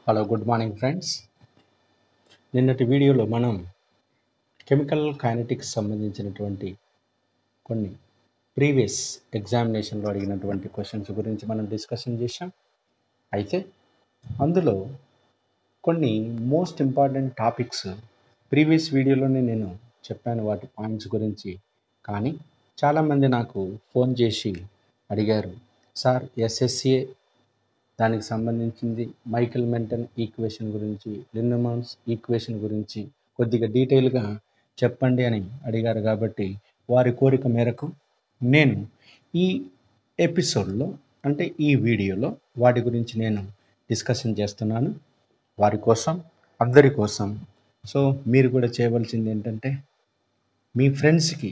Hello good morning friends నిన్నటి వీడియోలో మనం కెమికల్ కైనటిక్స్ సంబంధించినటువంటి కొన్ని ప్రీవియస్ ఎగ్జామినేషన్లో అడిగినటువంటి క్వశ్చన్స్ గురించి మనం డిస్కషన్ చేశాం అయితే అందులో కొన్ని మోస్ట్ ఇంపార్టెంట్ టాపిక్స్ ప్రీవియస్ వీడియోలోనే నేను చెప్పాను వాటి పాయింట్స్ గురించి కానీ చాలామంది నాకు ఫోన్ చేసి అడిగారు సార్ ఎస్ఎస్సిఏ దానికి సంబంధించింది మైకెల్ మెంటన్ ఈక్వేషన్ గురించి లిన్నమాన్స్ ఈక్వేషన్ గురించి కొద్దిగా డీటెయిల్గా చెప్పండి అని అడిగారు కాబట్టి వారి కోరిక మేరకు నేను ఈ ఎపిసోడ్లో అంటే ఈ వీడియోలో వాటి గురించి నేను డిస్కషన్ చేస్తున్నాను వారి కోసం అందరి కోసం సో మీరు కూడా చేయవలసింది ఏంటంటే మీ ఫ్రెండ్స్కి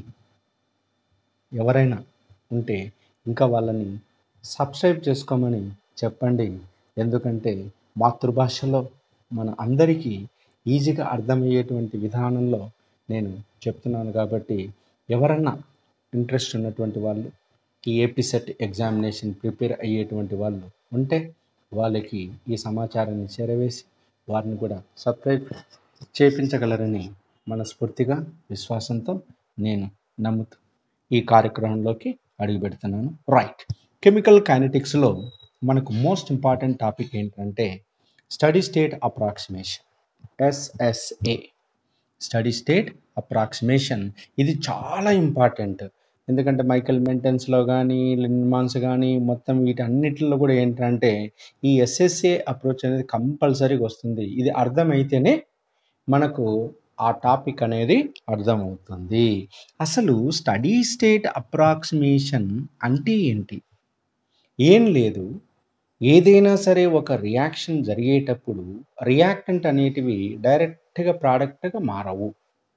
ఎవరైనా ఉంటే ఇంకా వాళ్ళని సబ్స్క్రైబ్ చేసుకోమని చెప్పండి ఎందుకంటే మాతృభాషలో మన అందరికీ ఈజీగా అర్థమయ్యేటువంటి విధానంలో నేను చెప్తున్నాను కాబట్టి ఎవరన్నా ఇంట్రెస్ట్ ఉన్నటువంటి వాళ్ళు ఈ ఏపీ సెట్ ఎగ్జామినేషన్ ప్రిపేర్ అయ్యేటువంటి వాళ్ళు ఉంటే వాళ్ళకి ఈ సమాచారాన్ని చేరవేసి వారిని కూడా సబ్స్క్రైబ్ చేపించగలరని మనస్ఫూర్తిగా విశ్వాసంతో నేను నమ్ముతూ ఈ కార్యక్రమంలోకి అడుగు పెడుతున్నాను రైట్ కెమికల్ కైనటిక్స్లో మనకు మోస్ట్ ఇంపార్టెంట్ టాపిక్ ఏంటంటే steady state approximation SSA steady state approximation ఇది చాలా ఇంపార్టెంట్ ఎందుకంటే మైకల్ మెంటెన్స్లో కానీ లిన్మాన్స్ కానీ మొత్తం వీటన్నిటిలో కూడా ఏంటంటే ఈ ఎస్ఎస్ఏ అప్రోచ్ అనేది కంపల్సరీగా వస్తుంది ఇది అర్థమైతేనే మనకు ఆ టాపిక్ అనేది అర్థమవుతుంది అసలు స్టడీ స్టేట్ అప్రాక్సిమేషన్ అంటే ఏంటి ఏం లేదు ఏదైనా సరే ఒక రియాక్షన్ జరిగేటప్పుడు రియాక్టెంట్ అనేటివి డైరెక్ట్గా ప్రోడక్ట్గా మారవు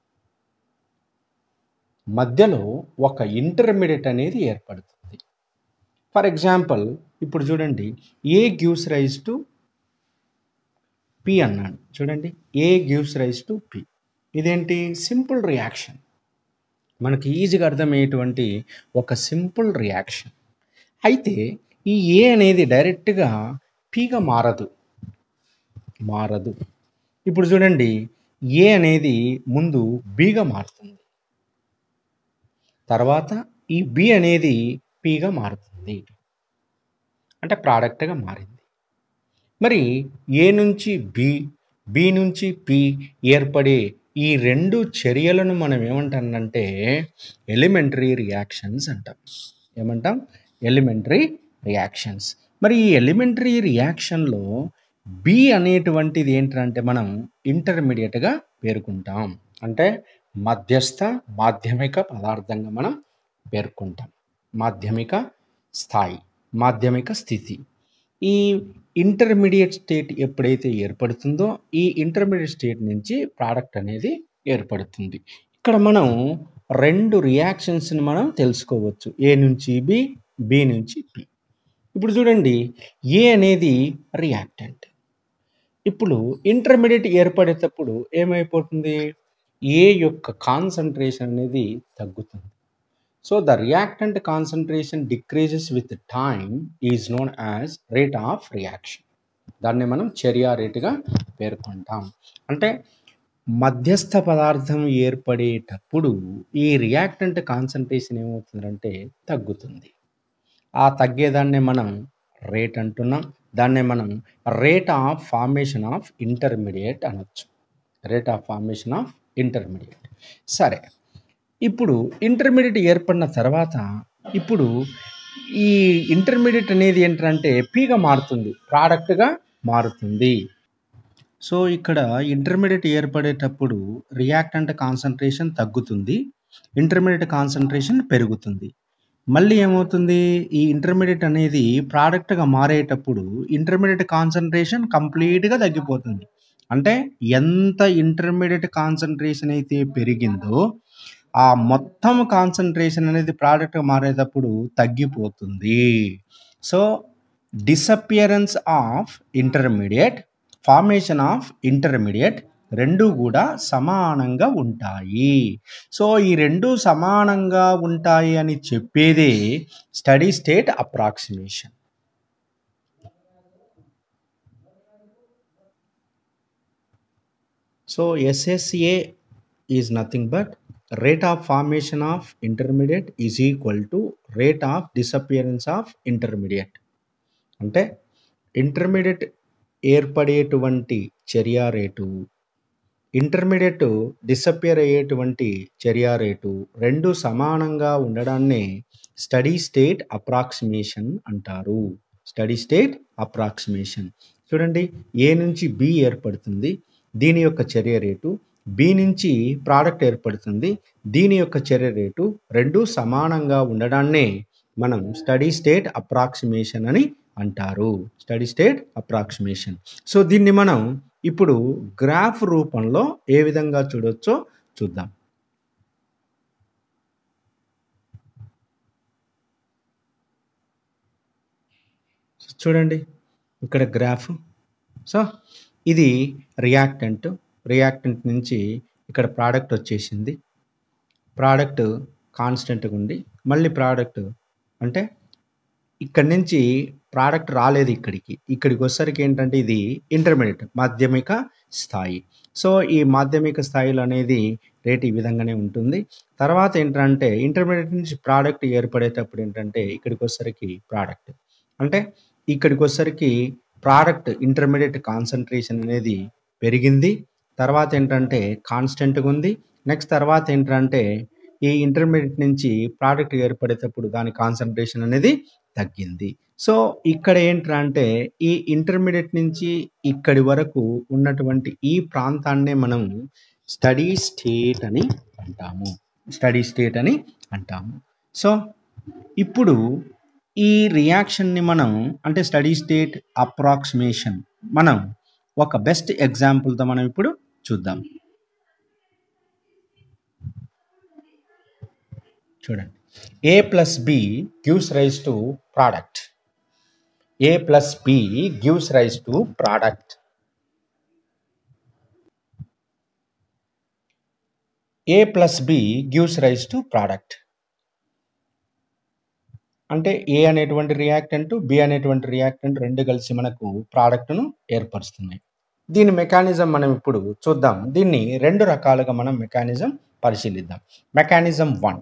మధ్యలో ఒక ఇంటర్మీడియట్ అనేది ఏర్పడుతుంది ఫర్ ఎగ్జాంపుల్ ఇప్పుడు చూడండి A gives rise to P అన్నాడు చూడండి A gives rise to P ఇదేంటి సింపుల్ రియాక్షన్ మనకి ఈజీగా అర్థమయ్యేటువంటి ఒక సింపుల్ రియాక్షన్ అయితే ఈ ఏ అనేది డైరెక్ట్గా పీగా మారదు మారదు ఇప్పుడు చూడండి ఏ అనేది ముందు బీగా మారుతుంది తర్వాత ఈ బి అనేది పీగా మారుతుంది అంటే ప్రోడక్ట్గా మారింది మరి ఏ నుంచి బి బి నుంచి పి ఏర్పడే ఈ రెండు చర్యలను మనం ఏమంటానంటే ఎలిమెంటరీ రియాక్షన్స్ అంటాం ఏమంటాం ఎలిమెంటరీ రియాక్షన్స్ మరి ఈ ఎలిమెంటరీ రియాక్షన్లో బి అనేటువంటిది ఏంటంటే మనం ఇంటర్మీడియట్గా పేర్కొంటాం అంటే మధ్యస్థ మాధ్యమిక పదార్థంగా మనం పేర్కొంటాం మాధ్యమిక స్థాయి మాధ్యమిక స్థితి ఈ ఇంటర్మీడియట్ స్టేట్ ఎప్పుడైతే ఏర్పడుతుందో ఈ ఇంటర్మీడియట్ స్టేట్ నుంచి ప్రోడక్ట్ అనేది ఏర్పడుతుంది ఇక్కడ మనం రెండు రియాక్షన్స్ని మనం తెలుసుకోవచ్చు ఏ నుంచి బి బి నుంచి పి ఇప్పుడు చూడండి ఏ అనేది రియాక్టెంట్ ఇప్పుడు ఇంటర్మీడియట్ ఏర్పడేటప్పుడు ఏమైపోతుంది ఏ యొక్క కాన్సన్ట్రేషన్ అనేది తగ్గుతుంది so the reactant concentration decreases with time is known as rate of reaction దాన్ని మనం చర్య రేటుగా పేర్కొంటాం అంటే మధ్యస్థ పదార్థం ఏర్పడేటప్పుడు ఈ రియాక్టెంట్ కాన్సన్ట్రేషన్ ఏమవుతుందంటే తగ్గుతుంది ఆ తగ్గేదాన్నే మనం రేట్ అంటున్నాం దాన్నే మనం rate of formation of intermediate అనొచ్చు rate of formation of intermediate సరే ఇప్పుడు ఇంటర్మీడియట్ ఏర్పడిన తర్వాత ఇప్పుడు ఈ ఇంటర్మీడియట్ అనేది ఏంటంటే పీగా మారుతుంది ప్రోడక్ట్గా మారుతుంది సో ఇక్కడ ఇంటర్మీడియట్ ఏర్పడేటప్పుడు రియాక్టెంట్ కాన్సన్ట్రేషన్ తగ్గుతుంది ఇంటర్మీడియట్ కాన్సన్ట్రేషన్ పెరుగుతుంది మళ్ళీ ఏమవుతుంది ఈ ఇంటర్మీడియట్ అనేది ప్రోడక్ట్గా మారేటప్పుడు ఇంటర్మీడియట్ కాన్సన్ట్రేషన్ కంప్లీట్గా తగ్గిపోతుంది అంటే ఎంత ఇంటర్మీడియట్ కాన్సన్ట్రేషన్ అయితే పెరిగిందో ఆ మొత్తం కాన్సన్ట్రేషన్ అనేది ప్రోడక్ట్గా మారేటప్పుడు తగ్గిపోతుంది so disappearance of intermediate formation of intermediate రెండు కూడా సమానంగా ఉంటాయి సో ఈ రెండు సమానంగా ఉంటాయి అని చెప్పేదే steady state approximation so SSA is nothing but rate of formation of intermediate is equal to rate of disappearance of intermediate అంటే ఇంటర్మీడియట్ ఏర్పడేటువంటి చర్య రేటు ఇంటర్మీడియట్ డిసపియర్ అయ్యేటువంటి చర్య రేటు రెండు సమానంగా ఉండడాన్నే స్టడీ స్టేట్ అప్రాక్సిమేషన్ అంటారు స్టడీ స్టేట్ అప్రాక్సిమేషన్ చూడండి ఏ నుంచి బి ఏర్పడుతుంది దీని యొక్క చర్య రేటు బి నుంచి ప్రోడక్ట్ ఏర్పడుతుంది దీని యొక్క చర్య రేటు రెండు సమానంగా ఉండడాన్నే మనం స్టడీ స్టేట్ అప్రాక్సిమేషన్ అని అంటారు స్టడీ స్టేట్ అప్రాక్సిమేషన్ సో దీన్ని మనం ఇప్పుడు గ్రాఫ్ రూపంలో ఏ విధంగా చూడొచ్చో చూద్దాం చూడండి ఇక్కడ గ్రాఫ్ సో ఇది రియాక్టెంట్ రియాక్టెంట్ నుంచి ఇక్కడ ప్రోడక్ట్ వచ్చేసింది ప్రోడక్ట్ కాన్స్టెంట్గా ఉండి మళ్ళీ ప్రోడక్ట్ అంటే ఇక్కడి నుంచి ప్రోడక్ట్ రాలేదు ఇక్కడికి ఇక్కడికి వచ్చేసరికి ఏంటంటే ఇది ఇంటర్మీడియట్ మాధ్యమిక స్థాయి సో ఈ మాధ్యమిక స్థాయిలో అనేది రేట్ ఈ విధంగానే ఉంటుంది తర్వాత ఏంటంటే ఇంటర్మీడియట్ నుంచి ప్రోడక్ట్ ఏర్పడేటప్పుడు ఏంటంటే ఇక్కడికి వచ్చేసరికి ప్రోడక్ట్ అంటే ఇక్కడికి వచ్చేసరికి ప్రోడక్ట్ ఇంటర్మీడియట్ కాన్సన్ట్రేషన్ అనేది పెరిగింది తర్వాత ఏంటంటే కాన్స్టెంట్గా ఉంది నెక్స్ట్ తర్వాత ఏంటంటే ఈ ఇంటర్మీడియట్ నుంచి ప్రోడక్ట్ ఏర్పడేటప్పుడు దాని కాన్సన్ట్రేషన్ అనేది తగ్గింది సో ఇక్కడ ఏంటంటే ఈ ఇంటర్మీడియట్ నుంచి ఇక్కడి వరకు ఉన్నటువంటి ఈ ప్రాంతాన్నే మనం స్టడీ స్టేట్ అని అంటాము స్టడీ స్టేట్ అని అంటాము సో ఇప్పుడు ఈ రియాక్షన్ని మనం అంటే స్టడీ స్టేట్ అప్రాక్సిమేషన్ మనం ఒక బెస్ట్ ఎగ్జాంపుల్తో మనం ఇప్పుడు చూద్దాం చూడండి A plus B gives rise to product A plus B gives rise to product A plus B gives rise to product అంటే ఏ అనేటువంటి రియాక్టెంట్ బి అనేటువంటి రియాక్టెంట్ రెండు కలిసి మనకు ప్రోడక్ట్ను ఏర్పరుస్తున్నాయి దీని మెకానిజం మనం ఇప్పుడు చూద్దాం దీన్ని రెండు రకాలుగా మనం మెకానిజం పరిశీలిద్దాం mechanism one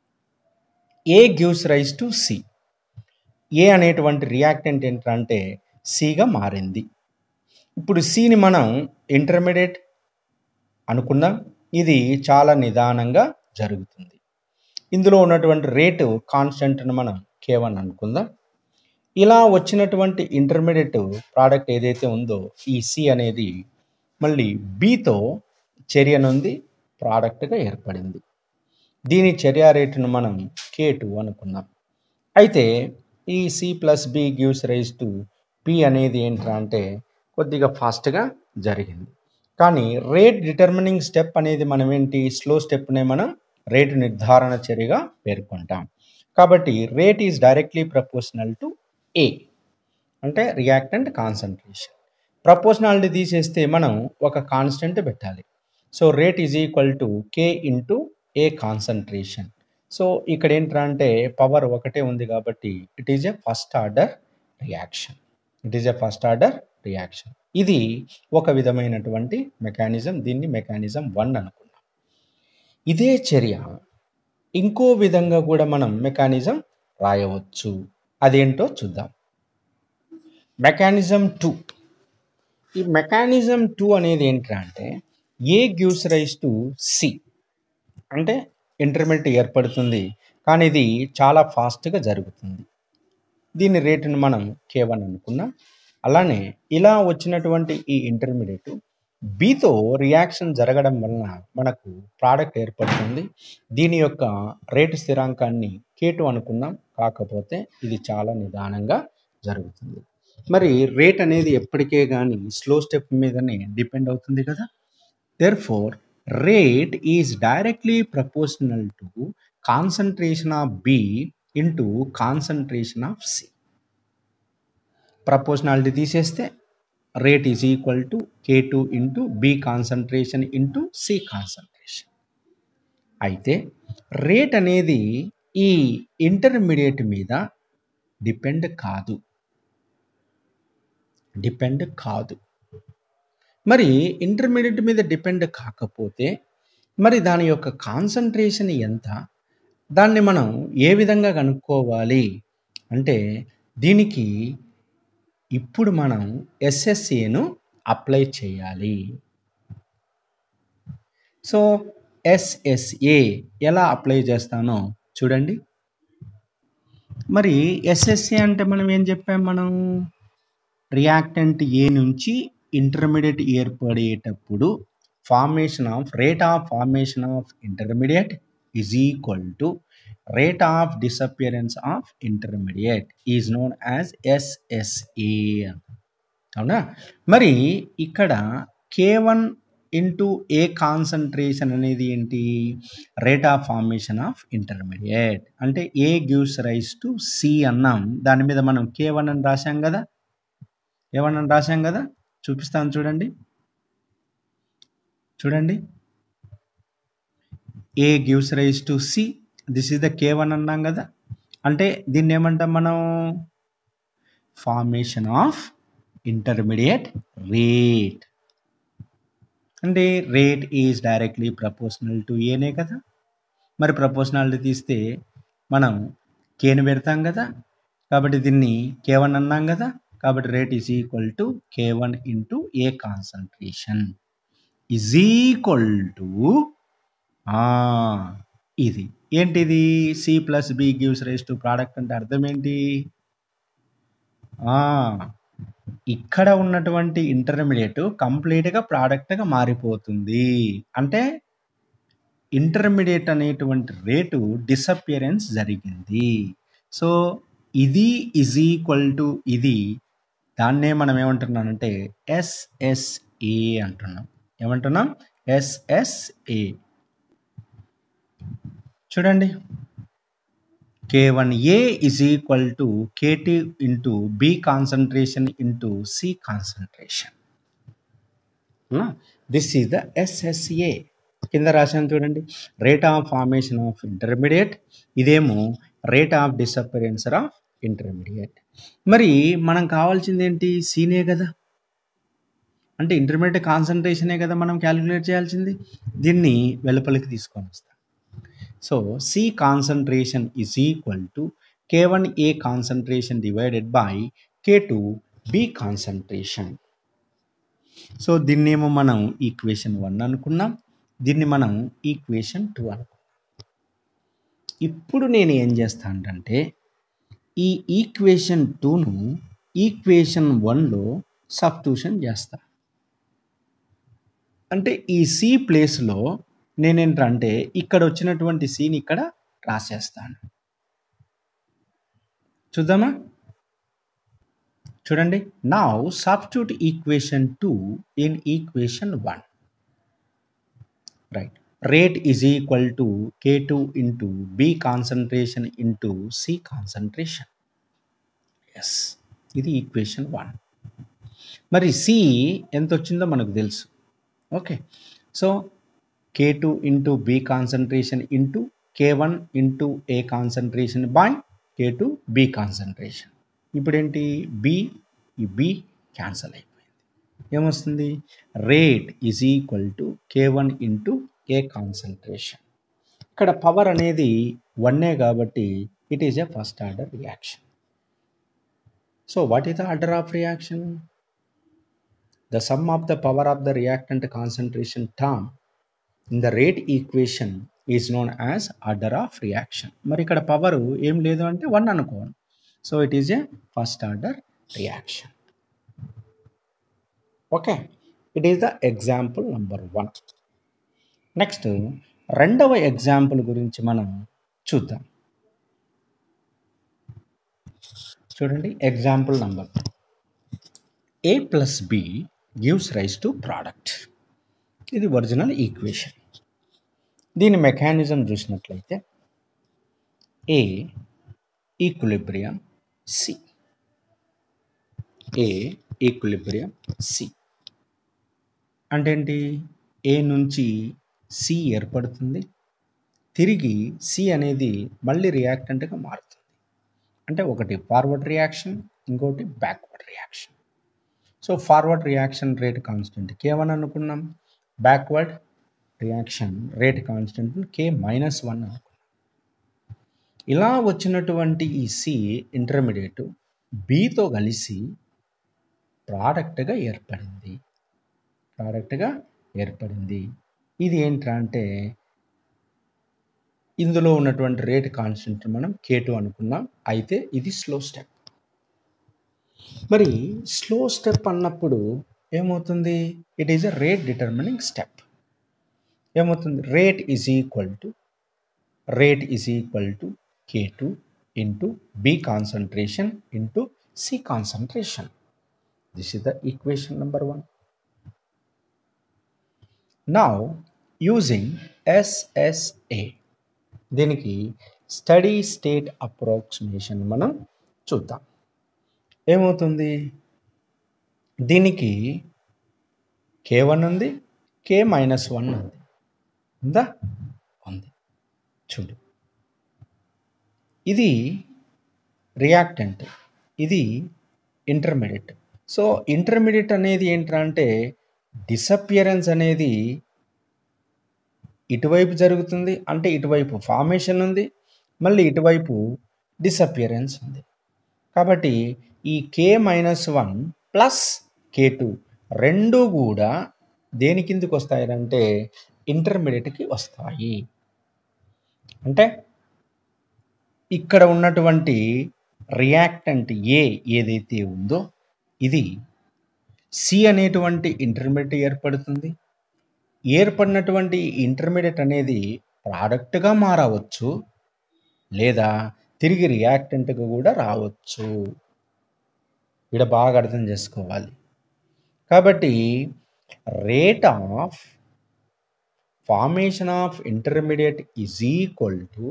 A gives rise to C A అనేటువంటి రియాక్టెంట్ ఏంటంటే సిగా మారింది ఇప్పుడు సిని మనం ఇంటర్మీడియట్ అనుకుందాం ఇది చాలా నిదానంగా జరుగుతుంది ఇందులో ఉన్నటువంటి రేటు కాన్స్టెంట్ను మనం కే వన్ అనుకుందాం ఇలా వచ్చినటువంటి ఇంటర్మీడియట్ ప్రోడక్ట్ ఏదైతే ఉందో ఈ సి అనేది మళ్ళీ బితో చర్య నుండి ప్రోడక్ట్గా ఏర్పడింది దీని చర్య రేటును మనం కే టూ అనుకున్నాం అయితే ఈ C plus B gives rise to P అనేది ఏంట్రా అంటే కొద్దిగా ఫాస్ట్గా జరిగింది కానీ రేట్ డిటర్మినింగ్ స్టెప్ అనేది మనం ఏంటి స్లో స్టెప్నే మనం రేటు నిర్ధారణ చర్యగా పేర్కొంటాం కాబట్టి rate is directly proportional to A అంటే రియాక్టెంట్ కాన్సన్ట్రేషన్ ప్రపోర్షనాలిటీ తీసేస్తే మనం ఒక కాన్స్టెంట్ పెట్టాలి so rate is equal to K into A concentration so ఇక్కడ ఏంట్రా అంటే పవర్ ఒకటే ఉంది కాబట్టి it is a first order reaction it is a first order reaction ఇది ఒక విధమైనటువంటి మెకానిజం దీన్ని మెకానిజం వన్ అనుకున్నాం ఇదే చర్య ఇంకో విధంగా కూడా మనం మెకానిజం రాయవచ్చు అదేంటో చూద్దాం మెకానిజం టూ ఈ మెకానిజం టూ అనేది ఏంట్రా అంటే A gives rise to C అంటే ఇంటర్మీడియట్ ఏర్పడుతుంది కానీ ఇది చాలా ఫాస్ట్గా జరుగుతుంది దీని రేటును మనం కే వన్ అనుకున్నాం అలానే ఇలా వచ్చినటువంటి ఈ ఇంటర్మీడియట్ బితో రియాక్షన్ జరగడం వలన మనకు ప్రోడక్ట్ ఏర్పడుతుంది దీని యొక్క రేటు స్థిరాంకాన్ని కే టూ అనుకున్నాం కాకపోతే ఇది చాలా నిదానంగా జరుగుతుంది మరి రేట్ అనేది ఎప్పటికే కానీ స్లో స్టెప్ మీదనే డిపెండ్ అవుతుంది కదా therefore rate is directly proportional to concentration of B into concentration of C proportionality తీసేస్తే rate is equal to K two into B concentration into C concentration అయితే rate అనేది ఈ intermediate మీద depend కాదు depend కాదు మరి intermediate మీద depend కాకపోతే మరి దాని యొక్క కాన్సంట్రేషన్ ఎంత దాన్ని మనం ఏ విధంగా కనుక్కోవాలి అంటే దీనికి ఇప్పుడు మనం ఎస్ఎస్ఏను అప్లై చేయాలి సో ఎస్ఎస్ఏ ఎలా అప్లై చేస్తానో చూడండి మరి ఎస్ఎస్ఏ అంటే మనం ఏం చెప్పాం మనం రియాక్టెంట్ ఏ నుంచి ఇంటర్మీడియట్ ఏర్పడేటప్పుడు formation of rate of formation of intermediate is equal to rate of disappearance of intermediate is known as SSA అవునా మరి ఇక్కడ K one into A concentration అనేది ఏంటి rate of formation of intermediate అంటే A gives rise to C అన్నాం దాని మీద మనం కే వన్ అని రాశాం కదా ఏ వన్ అని రాశాం కదా చూపిస్తాను చూడండి చూడండి A gives rise to C this is the K one అన్నాం కదా అంటే దీన్ని ఏమంటాం మనం ఫార్మేషన్ ఆఫ్ ఇంటర్మీడియట్ రేట్ అంటే rate is directly proportional to ఏనే కదా మరి ప్రపోర్షనాలిటీ తీస్తే మనం కేని పెడతాం కదా కాబట్టి దీన్ని కే వన్ అన్నాం కదా కాబట్టి rate is equal to K one into A concentration is equal to ఇది ఏంటిది C plus B gives rise to product అంటే అర్థం ఏంటి ఇక్కడ ఉన్నటువంటి ఇంటర్మీడియట్ కంప్లీట్గా ప్రోడక్ట్గా మారిపోతుంది అంటే ఇంటర్మీడియట్ అనేటువంటి రేటు డిసపియరెన్స్ జరిగింది సో ఇది ఈజ్ ఈక్వల్ టు ఇది దాన్నే మనం ఏమంటున్నామంటే ఎస్ఎస్ఏ అంటున్నాం ఏమంటున్నాం ఎస్ఎస్ఏ చూడండి K one A is equal to KT into B concentration into C concentration this is the SSA కింద రాశాను చూడండి rate of formation of intermediate ఇదేమో rate of disappearance of intermediate మరి మనం కావాల్సింది ఏంటి సీనే కదా అంటే ఇంటర్మీడియట్ కాన్సన్ట్రేషనే కదా మనం క్యాలిక్యులేట్ చేయాల్సింది దీన్ని వెలుపలికి తీసుకొని వస్తాం so C concentration is equal to K one A concentration divided by K two B concentration so దీన్నేమో మనం ఈక్వేషన్ వన్ అనుకున్నాం దీన్ని మనం ఈక్వేషన్ టూ అనుకున్నాం ఇప్పుడు నేను ఏం చేస్తానంటే ఈ ఈక్వేషన్ టూను ఈక్వేషన్ వన్లో సబ్స్టిట్యూషన్ చేస్తా అంటే ఈ సి ప్లేస్లో నేనేంటంటే ఇక్కడ వచ్చినటువంటి సీని ఇక్కడ రాసేస్తాను చూద్దామా చూడండి now substitute equation two in equation one right rate is equal to K two into B concentration into C concentration yes ఇది ఈక్వేషన్ వన్ మరి సి ఎంత వచ్చిందో మనకు తెలుసు okay so K two into B concentration into K one into A concentration by K two B concentration ఇప్పుడేంటి B ఈ B cancel అయిపోయింది ఏమొస్తుంది rate is equal to K one into A concentration ఇక్కడ power అనేది వన్నే కాబట్టి it is a first order reaction so what is the order of reaction the sum of the power of the reactant concentration term in the rate equation is known as order of reaction మరి ఇక్కడ power ఏం లేదు అంటే one అనుకోండి so it is a first order reaction okay it is the example number one next రెండవ example గురించి మనం చూద్దాం చూడండి example number A plus B gives rise to product ఇది ఒరిజినల్ ఈక్వేషన్ దీని మెకానిజం చూసినట్లయితే A equilibrium C A equilibrium C అంటే ఏంటి ఏ నుంచి సి ఏర్పడుతుంది తిరిగి సి అనేది మళ్ళీ రియాక్టెంట్గా మారుతుంది అంటే ఒకటి ఫార్వర్డ్ రియాక్షన్ ఇంకోటి backward reaction so forward reaction rate constant K one అనుకున్నాం backward reaction rate constant K minus one అనుకున్నాం ఇలా వచ్చినటువంటి ఈ సి ఇంటర్మీడియట్ బితో కలిసి ప్రోడక్ట్గా ఏర్పడింది ప్రోడక్ట్గా ఏర్పడింది ఇది ఏంట్రా అంటే ఇందులో ఉన్నటువంటి రేట్ కాన్స్టెంట్ మనం కే టూ అనుకున్నాం అయితే ఇది స్లో స్టెప్ మరి స్లో స్టెప్ అన్నప్పుడు ఏమవుతుంది it is a rate determining step ఏమవుతుంది rate is equal to rate is equal to K two into B concentration into C concentration this is the equation number one now using SSA దీనికి steady state approximation మనం చూద్దాం ఏమవుతుంది దీనికి కే one ఉంది K minus one ఉంది ఉందా ఉంది చూడు ఇది రియాక్టెంట్ ఇది ఇంటర్మీడియట్ సో ఇంటర్మీడియట్ అనేది ఏంట్రా అంటే డిసపియరెన్స్ అనేది ఇటువైపు జరుగుతుంది అంటే ఇటువైపు ఫార్మేషన్ ఉంది మళ్ళీ ఇటువైపు డిసపియరెన్స్ ఉంది కాబట్టి ఈ కే మైనస్ వన్ ప్లస్ కే టూ రెండు కూడా దేని కిందకి వస్తాయంటే ఇంటర్మీడియట్కి వస్తాయి అంటే ఇక్కడ ఉన్నటువంటి రియాక్టెంట్ ఏ ఏదైతే ఉందో ఇది సి అనేటువంటి ఇంటర్మీడియట్ ఏర్పడుతుంది ఏర్పడినటువంటి ఇంటర్మీడియట్ అనేది ప్రోడక్ట్గా మారవచ్చు లేదా తిరిగి రియాక్టెంట్గా కూడా రావచ్చు ఇక్కడ బాగా అర్థం చేసుకోవాలి కాబట్టి rate of formation of intermediate is equal to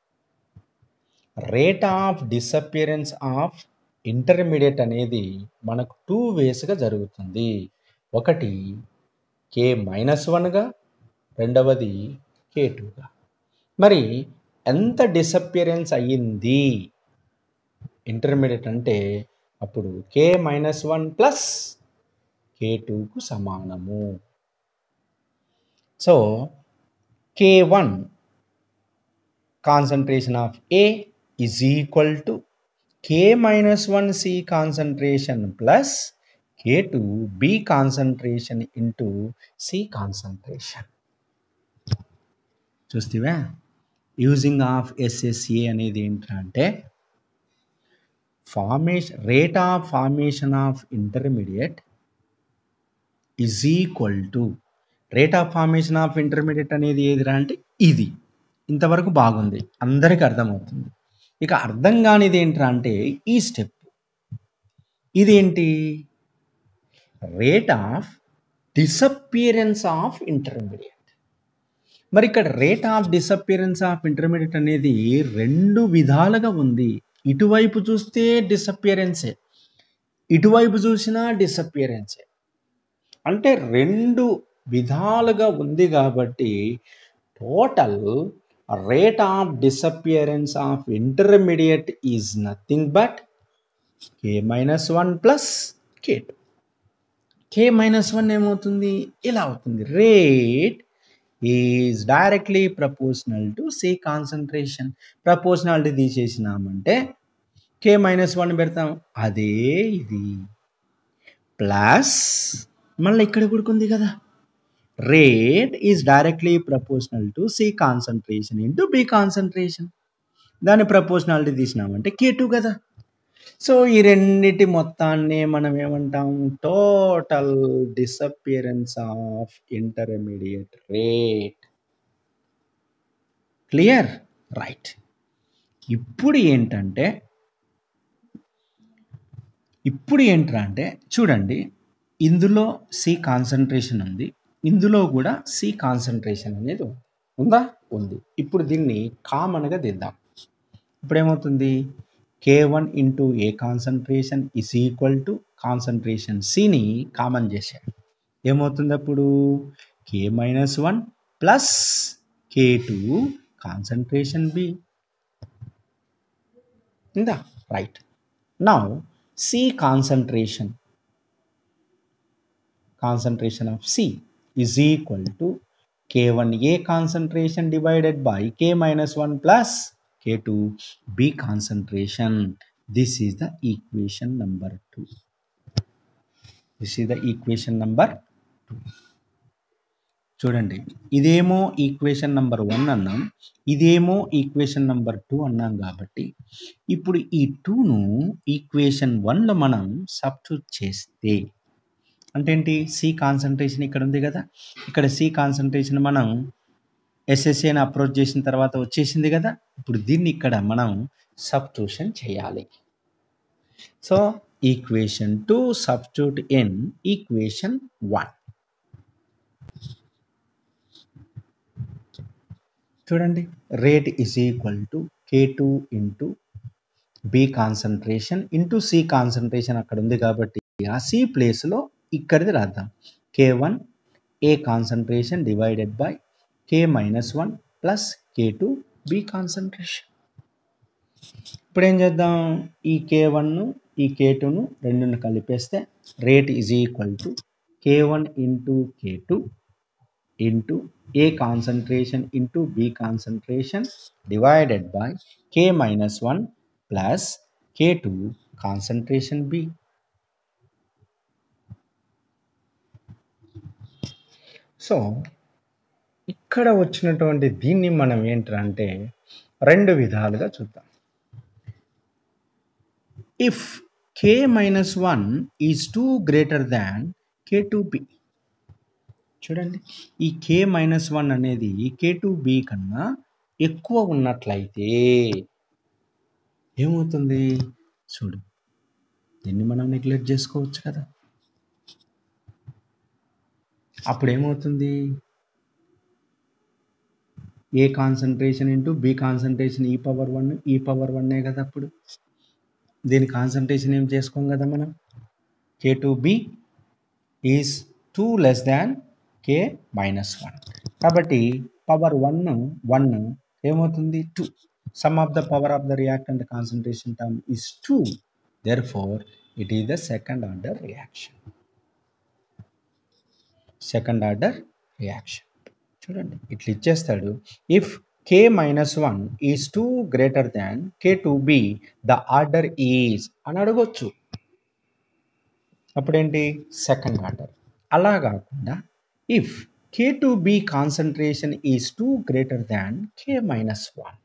rate of disappearance of intermediate అనేది మనకు టూ వేస్గా జరుగుతుంది ఒకటి కే మైనస్ వన్గా రెండవది కే టూగా మరి ఎంత డిసపియరెన్స్ అయ్యింది ఇంటర్మీడియట్ అంటే అప్పుడు K minus one plus K టూకు సమానము so K one concentration of A is equal to K minus one C concentration plus K two B concentration into C concentration చూస్తేవా యూజింగ్ ఆఫ్ ఎస్ఎస్ఏ అనేది ఏంటంటే formation rate of formation of intermediate is equal to rate of formation of intermediate అనేది ఏదిరా అంటే ఇది ఇంతవరకు బాగుంది అందరికీ అర్థమవుతుంది ఇక అర్థం కానిది ఏంట్రా అంటే ఈ స్టెప్ ఇదేంటి rate of disappearance of intermediate మరి ఇక్కడ rate of disappearance of intermediate అనేది రెండు విధాలుగా ఉంది ఇటువైపు చూస్తే డిసపియరెన్సే ఇటువైపు చూసినా డిసపియరెన్సే అంటే రెండు విధాలుగా ఉంది కాబట్టి total rate of disappearance of intermediate is nothing but K minus one plus K two K minus one ఏమవుతుంది ఇలా అవుతుంది rate is directly proportional to C concentration proportionality తీసేసినామంటే కే మైనస్ వన్ పెడతాం అదే ఇది ప్లస్ మళ్ళీ ఇక్కడ కూడా ఉంది కదా rate is directly proportional to C concentration into B concentration దాని ప్రపోర్షనాలిటీ తీసినామంటే కే టూ కదా సో ఈ రెండిటి మొత్తాన్ని మనం ఏమంటాం total disappearance of intermediate rate clear right ఇప్పుడు ఏంటంటే ఇప్పుడు ఏంట్రా అంటే చూడండి ఇందులో సి కాన్సన్ట్రేషన్ ఉంది ఇందులో కూడా సి కాన్సన్ట్రేషన్ అనేది ఉంది ఉందా ఉంది ఇప్పుడు దీన్ని కామన్గా దిద్దాం ఇప్పుడు ఏమవుతుంది K one into A concentration is equal to concentration సిని కామన్ చేశాడు ఏమవుతుంది అప్పుడు K minus one plus K two concentration B into right now C concentration concentration of C is equal to K one A concentration divided by K minus one plus K two B concentration this is the equation number two this is the equation number two చూడండి ఇదేమో equation number one అన్నాం ఇదేమో equation number two అన్నాం కాబట్టి ఇప్పుడు ఈ టూను equation వన్లో మనం సబ్స్టిట్యూట్ చేస్తే అంటే ఏంటి సి కాన్సన్ట్రేషన్ ఇక్కడ ఉంది కదా ఇక్కడ సి కాన్సన్ట్రేషన్ మనం ఎస్ఎస్ఏని అప్రోచ్ చేసిన తర్వాత వచ్చేసింది కదా ఇప్పుడు దీన్ని ఇక్కడ మనం సబ్స్టిట్యూషన్ చేయాలి so equation two substitute in equation one చూడండి rate is equal to K two into B concentration into C concentration అక్కడ ఉంది కాబట్టి ఆ సి ప్లేస్లో ఇక్కడిది రాద్దాం K one A concentration divided by K minus one plus K two B concentration ఇప్పుడు ఏం చేద్దాం ఈ కే వన్ను ఈ కే టూను రెండును కలిపేస్తే rate is equal to K one into K two into A concentration into B concentration divided by K minus one plus K two concentration B so ఇక్కడ వచ్చినటువంటి దీన్ని మనం ఏంటంటే రెండు విధాలుగా చూద్దాం if K minus one is too greater than K two B చూడండి ఈ కే మైనస్ వన్ అనేది కే టూ బి కన్నా ఎక్కువ ఉన్నట్లయితే ఏమవుతుంది చూడు దీన్ని మనం నెగ్లెక్ట్ చేసుకోవచ్చు కదా అప్పుడు ఏమవుతుంది A concentration into B concentration ఈ పవర్ వన్ ఈ పవర్ వన్నే కదా అప్పుడు దీని కాన్సన్ట్రేషన్ ఏం చేసుకోం కదా మనం K two B is too less than K minus one కాబట్టి పవర్ వన్ వన్ ఏమవుతుంది two sum of the power of the reactant concentration term is two there it is the second order reaction second order reaction చూడండి ఇట్లా ఇచ్చేస్తాడు if K minus one is too greater than K two B the order is అని అడగొచ్చు అప్పుడేంటి second order అలా కాకుండా if K two B concentration is too greater than K minus one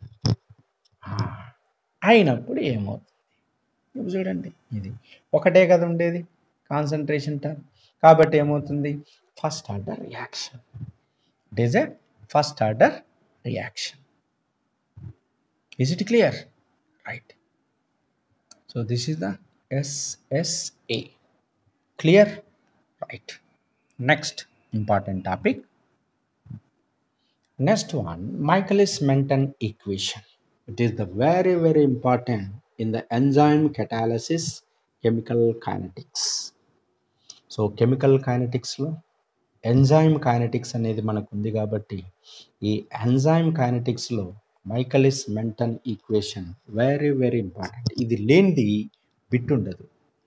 అయినప్పుడు ఏమవుతుంది ఇప్పుడు చూడండి ఇది ఒకటే కదా ఉండేది కాన్సన్ట్రేషన్ టర్మ్ కాబట్టి ఏమవుతుంది first order reaction it is a first order reaction is it clear right so this is the SSA clear right next important topic. Next one, Michaelis Menten equation. It is the very, very important in the enzyme catalysis chemical kinetics. So chemical కైనటిక్స్లో enzyme kinetics అనేది మనకు ఉంది కాబట్టి ఈ enzyme కైనటిక్స్లో Michaelis Menten equation very very important ఇది లేనిది bit ఉండదు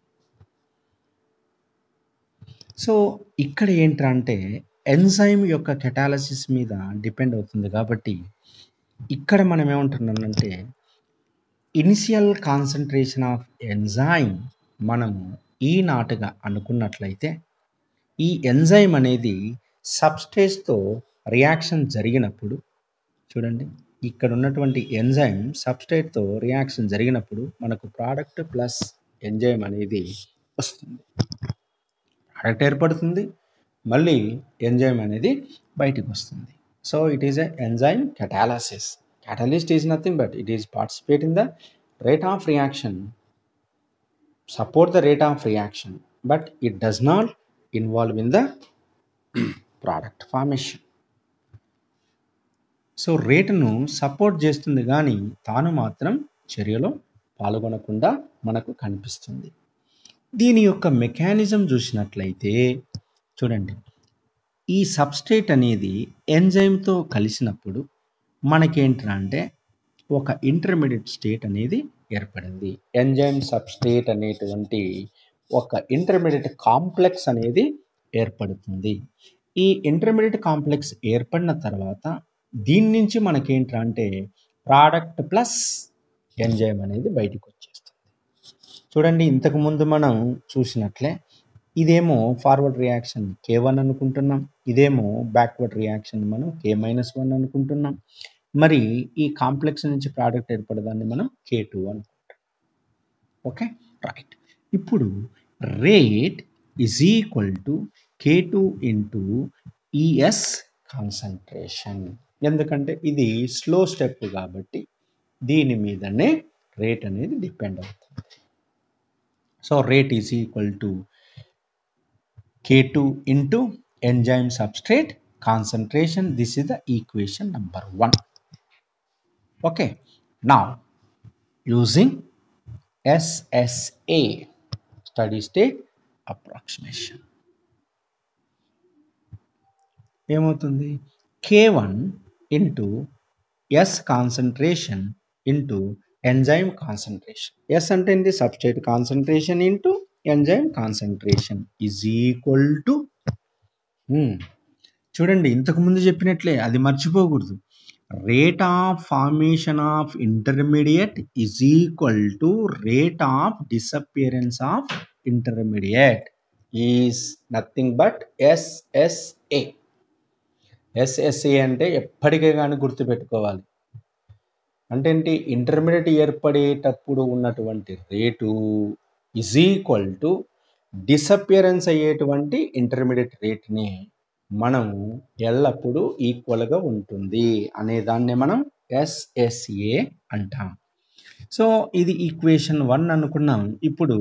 సో ఇక్కడ ఏంటంటే ఎంజైమ్ యొక్క కెటాలసిస్ మీద డిపెండ్ అవుతుంది కాబట్టి ఇక్కడ మనం ఏమంటున్నానంటే ఇనిషియల్ కాన్సన్ట్రేషన్ ఆఫ్ ఎంజైమ్ మనము ఈ నాటుగా అనుకున్నట్లయితే ఈ ఎంజైమ్ అనేది సబ్స్టేజ్తో రియాక్షన్ జరిగినప్పుడు చూడండి ఇక్కడ ఉన్నటువంటి ఎంజైమ్ సబ్స్టేట్తో రియాక్షన్ జరిగినప్పుడు మనకు ప్రోడక్ట్ ప్లస్ ఎంజైమ్ అనేది వస్తుంది ప్రోడక్ట్ ఏర్పడుతుంది మళ్ళీ ఎంజైమ్ అనేది బయటికి వస్తుంది so it is a enzyme catalysis catalyst is nothing but it is participate in the rate of reaction support the rate of reaction but it does not involve in the product formation so రేటును support చేస్తుంది కానీ తాను మాత్రం చర్యలో పాల్గొనకుండా మనకు కనిపిస్తుంది దీని యొక్క మెకానిజం చూసినట్లయితే చూడండి ఈ సబ్స్ట్రేట్ అనేది ఎంజైమ్తో కలిసినప్పుడు మనకేంటి అంటే ఒక ఇంటర్మీడియట్ స్టేట్ అనేది ఏర్పడింది ఎంజైమ్ సబ్స్ట్రేట్ అనేటువంటి ఒక ఇంటర్మీడియట్ కాంప్లెక్స్ అనేది ఏర్పడుతుంది ఈ ఇంటర్మీడియట్ కాంప్లెక్స్ ఏర్పడిన తర్వాత దీని నుంచి మనకేంట్రా అంటే ప్రోడక్ట్ ప్లస్ ఎంజైమ్ అనేది బయటికి వచ్చేస్తుంది చూడండి ఇంతకు ముందు మనం చూసినట్లే ఇదేమో ఫార్వర్డ్ రియాక్షన్ కే వన్ అనుకుంటున్నాం ఇదేమో బ్యాక్వర్డ్ రియాక్షన్ మనం కే మైనస్ వన్ అనుకుంటున్నాం మరి ఈ కాంప్లెక్స్ నుంచి ప్రోడక్ట్ ఏర్పడదాన్ని మనం కే టూ అనుకుంటాం ఓకే రైట్ ఇప్పుడు rate is equal to K two into ES concentration ఎందుకంటే ఇది స్లో స్టెప్ కాబట్టి దీని మీదనే రేట్ అనేది డిపెండ్ అవుతుంది so rate is equal to K two into enzyme substrate concentration this is the equation number one okay నా using SSA steady state approximation ఏమవుతుంది K one into S concentration into enzyme concentration S అంటే ఏంటి substrate concentration into enzyme concentration is equal to చూడండి ఇంతకు ముందు చెప్పినట్లే అది మర్చిపోకూడదు rate of formation of intermediate is equal to rate of disappearance of intermediate is nothing but SSA SSA అంటే ఎప్పటికే కానీ గుర్తుపెట్టుకోవాలి అంటే ఏంటి ఇంటర్మీడియట్ ఏర్పడేటప్పుడు ఉన్నటువంటి rate is equal to disappearance అయ్యేటువంటి ఇంటర్మీడియట్ రేట్ని మనం ఎల్లప్పుడూ ఈక్వల్గా ఉంటుంది అనే దాన్ని మనం ఎస్ఎస్ఏ అంటాం సో ఇది ఈక్వేషన్ వన్ అనుకున్నాం ఇప్పుడు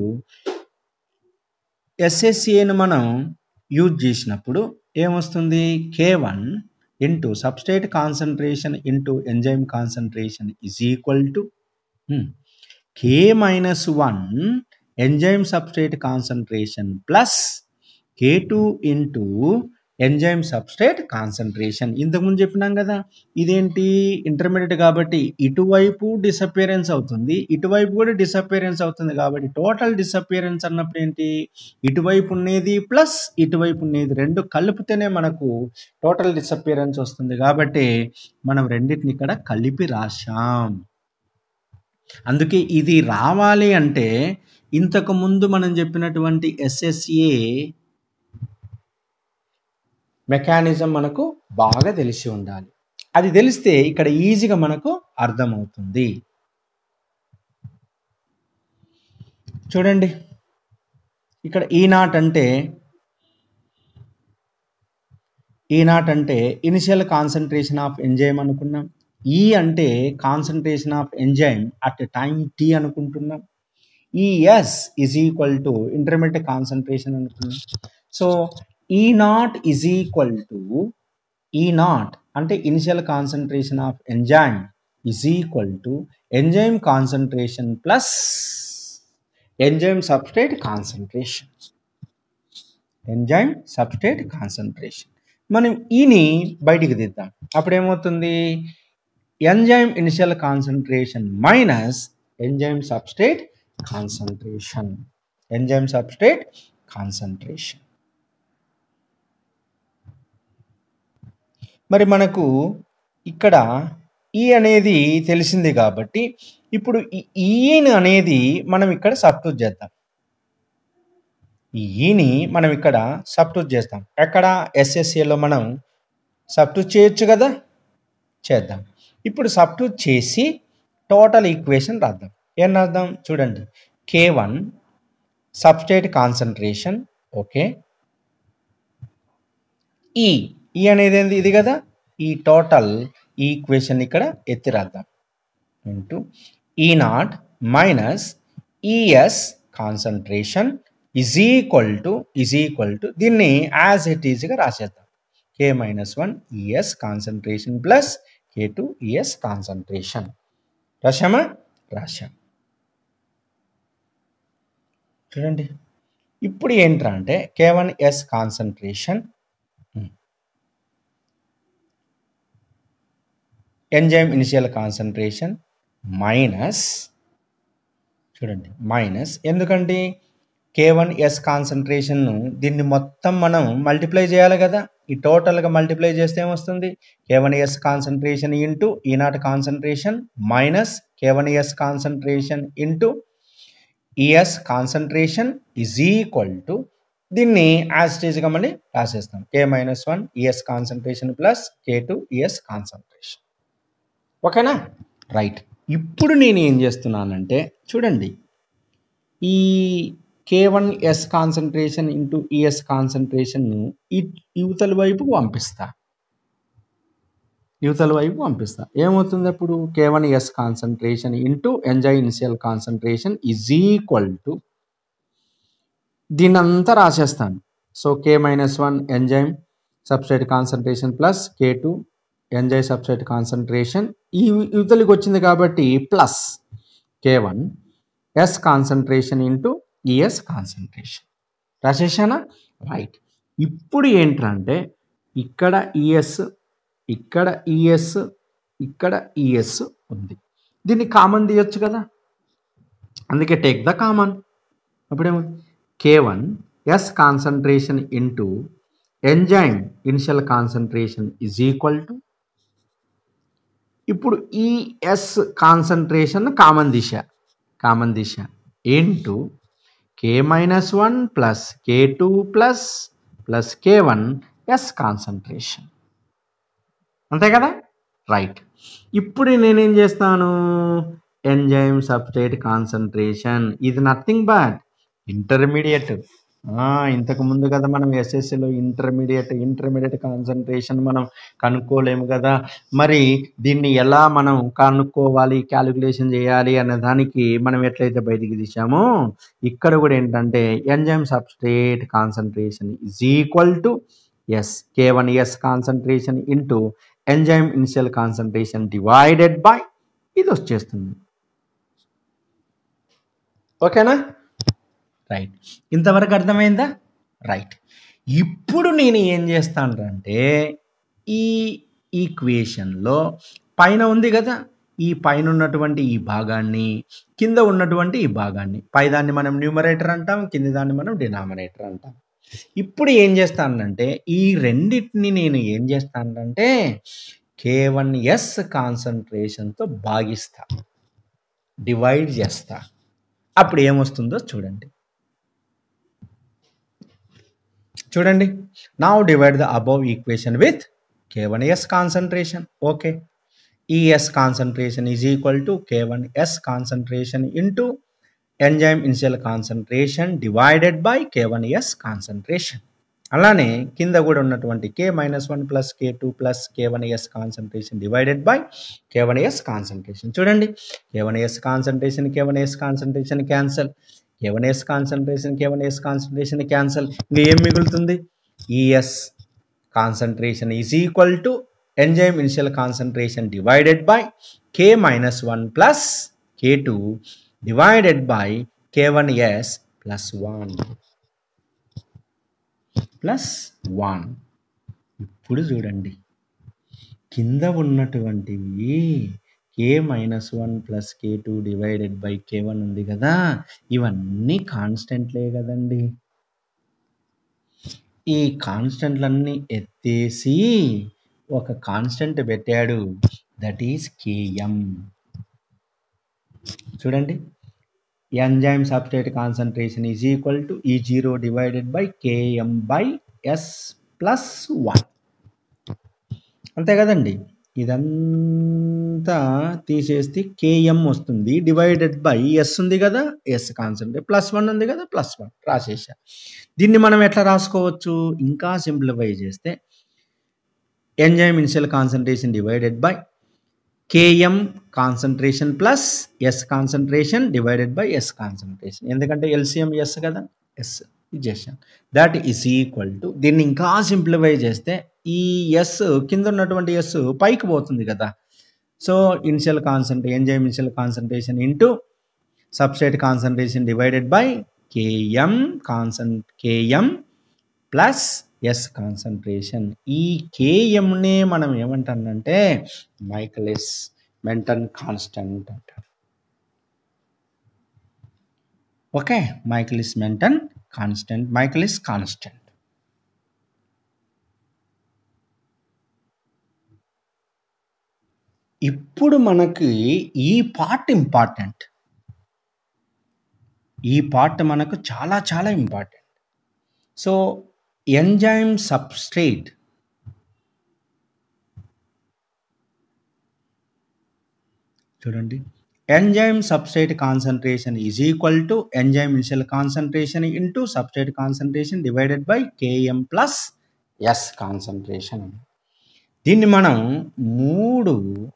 ఎస్ఎస్ఏను మనం యూజ్ చేసినప్పుడు ఏమొస్తుంది K one into substrate concentration into enzyme concentration is equal to K minus one enzyme substrate concentration plus K two into enzyme substrate concentration ఇంతకుముందు చెప్పినాం కదా ఇదేంటి ఇంటర్మీడియట్ కాబట్టి ఇటువైపు డిసపియరెన్స్ అవుతుంది ఇటువైపు కూడా డిసపియరెన్స్ అవుతుంది కాబట్టి టోటల్ డిసపియరెన్స్ అన్నప్పుడు ఏంటి ఇటువైపు ఉండేది ప్లస్ ఇటువైపు ఉండేది రెండు కలిపితేనే మనకు టోటల్ డిసపియరెన్స్ వస్తుంది కాబట్టి మనం రెండింటిని ఇక్కడ కలిపి రాశాం అందుకే ఇది రావాలి అంటే ఇంతకు ముందు మనం చెప్పినటువంటి ఎస్ఎస్ఏ మెకానిజం మనకు బాగా తెలిసి ఉండాలి అది తెలిస్తే ఇక్కడ ఈజీగా మనకు అర్థమవుతుంది చూడండి ఇక్కడ ఈ నాట్ అంటే ఈ నాట్ అంటే ఇనిషియల్ కాన్సన్ట్రేషన్ ఆఫ్ ఎంజైమ్ అనుకున్నాం ఈ అంటే concentration of enzyme at time T అనుకుంటున్నాం E S is equal to intermediate concentration అనుకున్నాం so E naught is equal to E naught అంటే initial concentration of enzyme is equal to enzyme concentration plus enzyme substrate concentration enzyme substrate concentration మనం ఈని బయటికి తీద్దాం అప్పుడు ఏమవుతుంది enzyme initial concentration minus enzyme substrate concentration enzyme substrate concentration మరి మనకు ఇక్కడ ఈ అనేది తెలిసింది కాబట్టి ఇప్పుడు ఈ ఈని అనేది మనం ఇక్కడ సబ్స్టిట్యూట్ చేద్దాం ఈ ఈని మనం ఇక్కడ సబ్స్టిట్యూట్ చేస్తాం ఎక్కడ ఎస్ఎస్ఏలో మనం సబ్స్టిట్యూట్ చేయొచ్చు కదా చేద్దాం ఇప్పుడు సబ్స్టిట్యూట్ చేసి టోటల్ ఈక్వేషన్ రాద్దాం ఏం రాద్దాం చూడండి K one substrate concentration okay ఈ ఈ అనేది ఏంది ఇది కదా ఈ టోటల్ ఈ ఈక్వేషన్ ఇక్కడ ఎత్తి రాద్దాం into E naught minus ES concentration is equal to is equal to దీన్ని యాజ్ ఇట్ ఈజ్గా రాసేద్దాం K minus one ES concentration plus కే టూ ఈఎస్ కాన్సన్ట్రేషన్ రాశామా రాశాం చూడండి ఇప్పుడు ఏంట్రా అంటే K one S concentration enzyme initial concentration minus చూడండి మైనస్ ఎందుకంటే కే వన్ ఎస్ కాన్సన్ట్రేషన్ను దీన్ని మొత్తం మనం మల్టిప్లై చేయాలి కదా ఈ టోటల్గా మల్టిప్లై చేస్తే ఏమొస్తుంది K one S concentration into E naught concentration minus K one S concentration into ES concentration is equal to దీన్ని యాస్టేజ్గా మళ్ళీ రాసేస్తాం K minus one ES concentration plus కే టూ ఈఎస్ కాన్సన్ట్రేషన్ ఓకేనా రైట్ ఇప్పుడు నేను ఏం చేస్తున్నానంటే చూడండి ఈ K one S concentration into ES కాన్సన్ట్రేషన్ను యువతల వైపుకు పంపిస్తా యువతల వైపు పంపిస్తా ఏమవుతుంది అప్పుడు K one S concentration into enzyme initial concentration is equal to దీన్ని అంతా రాసేస్తాను so K minus one enzyme substrate concentration plus కే టూ ఎంజాయ్ సబ్స్ట్రేట్ కాన్సన్ట్రేషన్ ఈ యువతలకి వచ్చింది కాబట్టి plus K one S concentration into ES concentration రాసేసానా right ఇప్పుడు ఏంటంటే ఇక్కడ ఈఎస్ ఇక్కడ ఈఎస్ ఇక్కడ ఈఎస్ ఉంది దీన్ని కామన్ తీయొచ్చు కదా అందుకే టేక్ ద కామన్ అప్పుడేముంది K one S concentration into enzyme initial concentration is equal to ఇప్పుడు ఈ ఎస్ కాన్సన్ట్రేషన్ కామన్ దిశ కామన్ దిశ into K minus one plus కే two plus plus K one S concentration అంతే కదా రైట్ ఇప్పుడు నేనేం చేస్తాను ఎంజైమ్ సబ్స్ట్రేట్ కాన్సన్ట్రేషన్ ఇది నథింగ్ బట్ ఇంటర్మీడియట్ ఇంతకు ముందు కదా మనం ఎస్ఎస్సిలో ఇంటర్మీడియట్ ఇంటర్మీడియట్ కాన్సన్ట్రేషన్ మనం కనుక్కోలేము కదా మరి దీన్ని ఎలా మనం కనుక్కోవాలి క్యాలిక్యులేషన్ చేయాలి అనే దానికి మనం ఎట్లయితే బయటికి తీసామో ఇక్కడ కూడా ఏంటంటే enzyme substrate concentration is equal to S K one S concentration into enzyme initial concentration divided by ఇది వచ్చేస్తుంది ఓకేనా రైట్ ఇంతవరకు అర్థమైందా రైట్ ఇప్పుడు నేను ఏం చేస్తానంటే ఈ ఈక్వేషన్లో పైన ఉంది కదా ఈ పైన ఉన్నటువంటి ఈ భాగాన్ని కింద ఉన్నటువంటి ఈ భాగాన్ని పైదాన్ని మనం న్యూమరేటర్ అంటాం కింది దాన్ని మనం డినామినేటర్ అంటాం ఇప్పుడు ఏం చేస్తానంటే ఈ రెండింటిని నేను ఏం చేస్తానంటే కే వన్ ఎస్ కాన్సన్ట్రేషన్తో భాగిస్తా డివైడ్ చేస్తా అప్పుడు ఏమొస్తుందో చూడండి చూడండి నా divide the above equation with K one S concentration okay ES concentration is equal to K one S concentration into enzyme initial concentration divided by K one S concentration అలానే కింద కూడా ఉన్నటువంటి K minus one plus K two plus K one S concentration divided by K one S concentration చూడండి K one S concentration K one S concentration cancel K one S concentration K one S concentration cancel ఇంకా ఏం మిగులుతుంది ES concentration is equal to enzyme initial concentration divided by K minus one plus K two divided by K one S plus one plus one ఇప్పుడు చూడండి కింద ఉన్నటువంటివి K minus one plus K two divided by K one ఉంది కదా ఇవన్నీ కాన్స్టెంట్లే కదండి ఈ కాన్స్టెంట్లన్నీ ఎత్తేసి ఒక కాన్స్టెంట్ పెట్టాడు దట్ ఈస్ కేఎం చూడండి enzyme substrate concentration is equal to E zero divided by KM by S plus one అంతే కదండి ఇదంతా తీసేస్తే కేఎం వస్తుంది డివైడెడ్ బై ఎస్ ఉంది కదా ఎస్ కాన్సన్ట్రేట్ ప్లస్ వన్ ఉంది కదా ప్లస్ వన్ రాసేసా దీన్ని మనం ఎట్లా రాసుకోవచ్చు ఇంకా సింప్లిఫై చేస్తే enzyme initial concentration divided by KM concentration plus S concentration divided by S concentration ఎందుకంటే ఎల్సిఎం ఎస్ కదా ఎస్ ఇది చేసాం దాట్ ఈస్ ఈక్వల్ టు దీన్ని ఇంకా సింప్లిఫై చేస్తే ఈ ఎస్ కింద ఉన్నటువంటి ఎస్ పైకి పోతుంది కదా సో ఇనిషియల్ కాన్సన్ట్రే enzyme initial concentration into substrate concentration divided by KM కాన్సన్ కేఎం ప్లస్ ఎస్ కాన్సన్ట్రేషన్ ఈ కేఎంనే మనం ఏమంటానంటే మైకలెస్ మెంటన్ కాన్స్టంట్ అంటారు okay Michaelis Menten constant Michaelis constant ఇప్పుడు మనకి ఈ పార్ట్ ఇంపార్టెంట్ ఈ పార్ట్ మనకు చాలా చాలా ఇంపార్టెంట్ సో ఎంజైమ్ సబ్స్ట్రేట్ చూడండి enzyme substrate concentration is equal to enzyme initial concentration into substrate concentration divided by KM plus S concentration దీన్ని మనం మూడు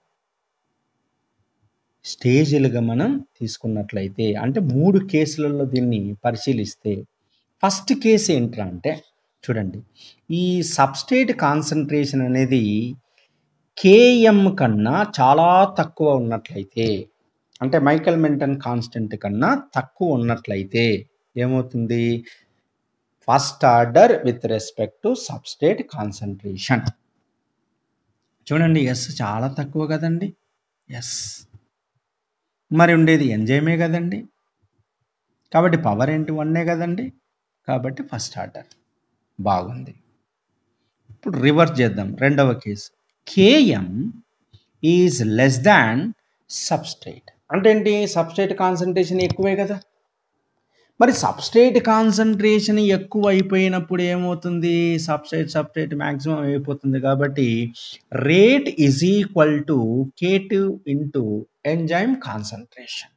స్టేజ్లుగా మనం తీసుకున్నట్లయితే అంటే మూడు కేసులలో దీన్ని పరిశీలిస్తే ఫస్ట్ కేసు ఏంట్రా అంటే చూడండి ఈ సబ్స్టేట్ కాన్సన్ట్రేషన్ అనేది కేఎం కన్నా చాలా తక్కువ ఉన్నట్లయితే అంటే మైకల్ మెంటన్ కాన్స్టెంట్ కన్నా తక్కువ ఉన్నట్లయితే ఏమవుతుంది first order with respect to substrate concentration చూడండి ఎస్ చాలా తక్కువ కదండి ఎస్ మరి ఉండేది ఎంజైమే కదండి కాబట్టి పవర్ ఏంటి వన్నే కదండి కాబట్టి ఫస్ట్ ఆర్డర్ బాగుంది ఇప్పుడు రివర్స్ చేద్దాం రెండవ case KM is less than substrate అంటే ఏంటి సబ్స్ట్రేట్ కాన్సన్ట్రేషన్ ఎక్కువే కదా మరి సబ్స్ట్రేట్ కాన్సన్ట్రేషన్ ఎక్కువ అయిపోయినప్పుడు ఏమవుతుంది సబ్స్ట్రేట్ సబ్స్ట్రేట్ మ్యాక్సిమం అయిపోతుంది కాబట్టి rate is equal to K two into enzyme concentration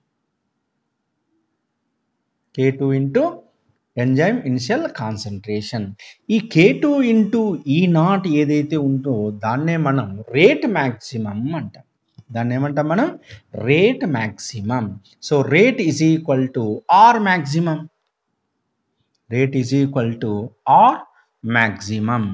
K two into enzyme initial concentration ఈ K two into E naught ఏదైతే ఉందో దాన్నే మనం రేట్ మ్యాక్సిమం అంటాం దాన్ని ఏమంటాం మనం rate maximum so rate is equal to R maximum rate is equal to R maximum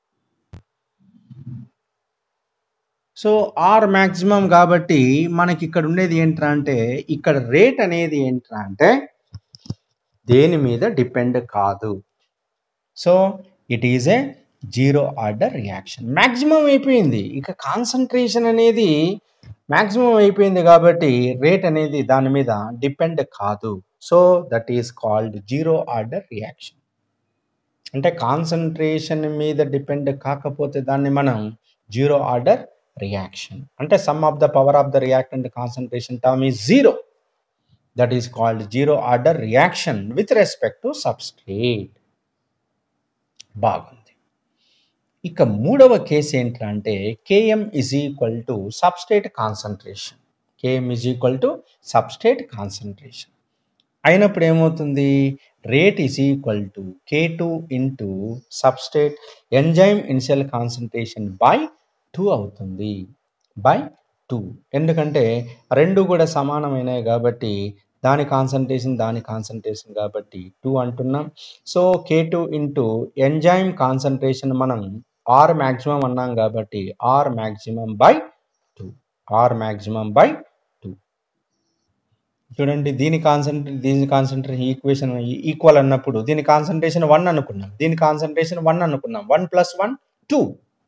so R maximum కాబట్టి మనకి ఇక్కడ ఉండేది ఏంట్రా అంటే ఇక్కడ రేట్ అనేది ఏంట్రా అంటే దేని మీద డిపెండ్ కాదు so it is a zero order reaction maximum అయిపోయింది ఇక కాన్సన్ట్రేషన్ అనేది మ్యాక్సిమం అయిపోయింది కాబట్టి రేట్ అనేది దాని మీద డిపెండ్ కాదు so that is called zero order reaction అంటే కాన్సన్ట్రేషన్ మీద డిపెండ్ కాకపోతే దాన్ని మనం జీరో ఆర్డర్ రియాక్షన్ అంటే sum of the power of the reactant concentration term is zero that is called zero order reaction with respect to substrate బాగుంది ఇక మూడవ case ఏంటంటే KM is equal to substrate concentration KM is equal to substrate concentration అయినప్పుడు ఏమవుతుంది rate is equal to K two into సబ్స్టేట్ enzyme initial concentration by two అవుతుంది by two ఎందుకంటే రెండు కూడా సమానమైనవి కాబట్టి దాని కాన్సన్ట్రేషన్ దాని కాన్సన్ట్రేషన్ కాబట్టి టూ అంటున్నాం so K two into enzyme concentration మనం ఆర్ మ్యాక్సిమం అన్నాం కాబట్టి R maximum by two R maximum by two చూడండి దీని కాన్సన్ట్రే దీని కాన్సన్ట్రేషన్ ఈక్వేషన్ ఈక్వల్ అన్నప్పుడు దీని కాన్సన్ట్రేషన్ వన్ అనుకున్నాం దీని కాన్సన్ట్రేషన్ వన్ అనుకున్నాం one plus one two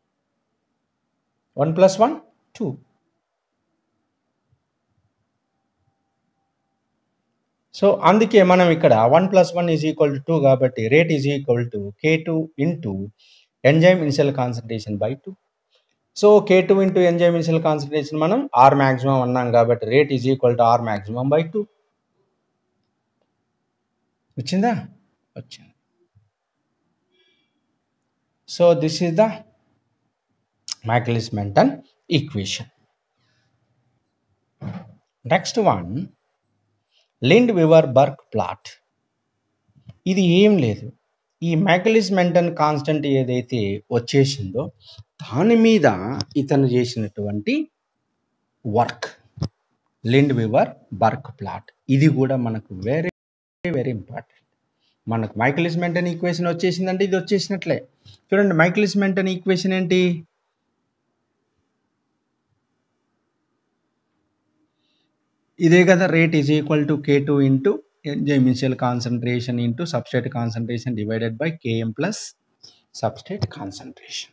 one plus one two so అందుకే మనం ఇక్కడ one plus one is equal to two కాబట్టి rate is equal to K two into enzyme initial concentration by two so K two into enzyme initial concentration మనం R maximum అన్నాం కాబట్టి rate is equal to R maximum by two వచ్చిందా వచ్చింది so this is the Michaelis Menten equation next one Lind Lineweaver Burk plot ఇది ఏం లేదు ఈ మైకలిస్ Menten constant ఏదైతే వచ్చేసిందో దాని మీద ఇతను చేసినటువంటి work Lineweaver Burk plot ఇది కూడా మనకు వెరీ వెరీ ఇంపార్టెంట్ మనకు మైకలిస్ మెంటన్ ఈక్వేషన్ వచ్చేసిందంటే ఇది వచ్చేసినట్లే చూడండి మైకలిస్ మెంటన్ ఈక్వేషన్ ఏంటి ఇదే కదా rate is equal to K two into enzyme initial concentration into substrate concentration divided by KM plus substrate concentration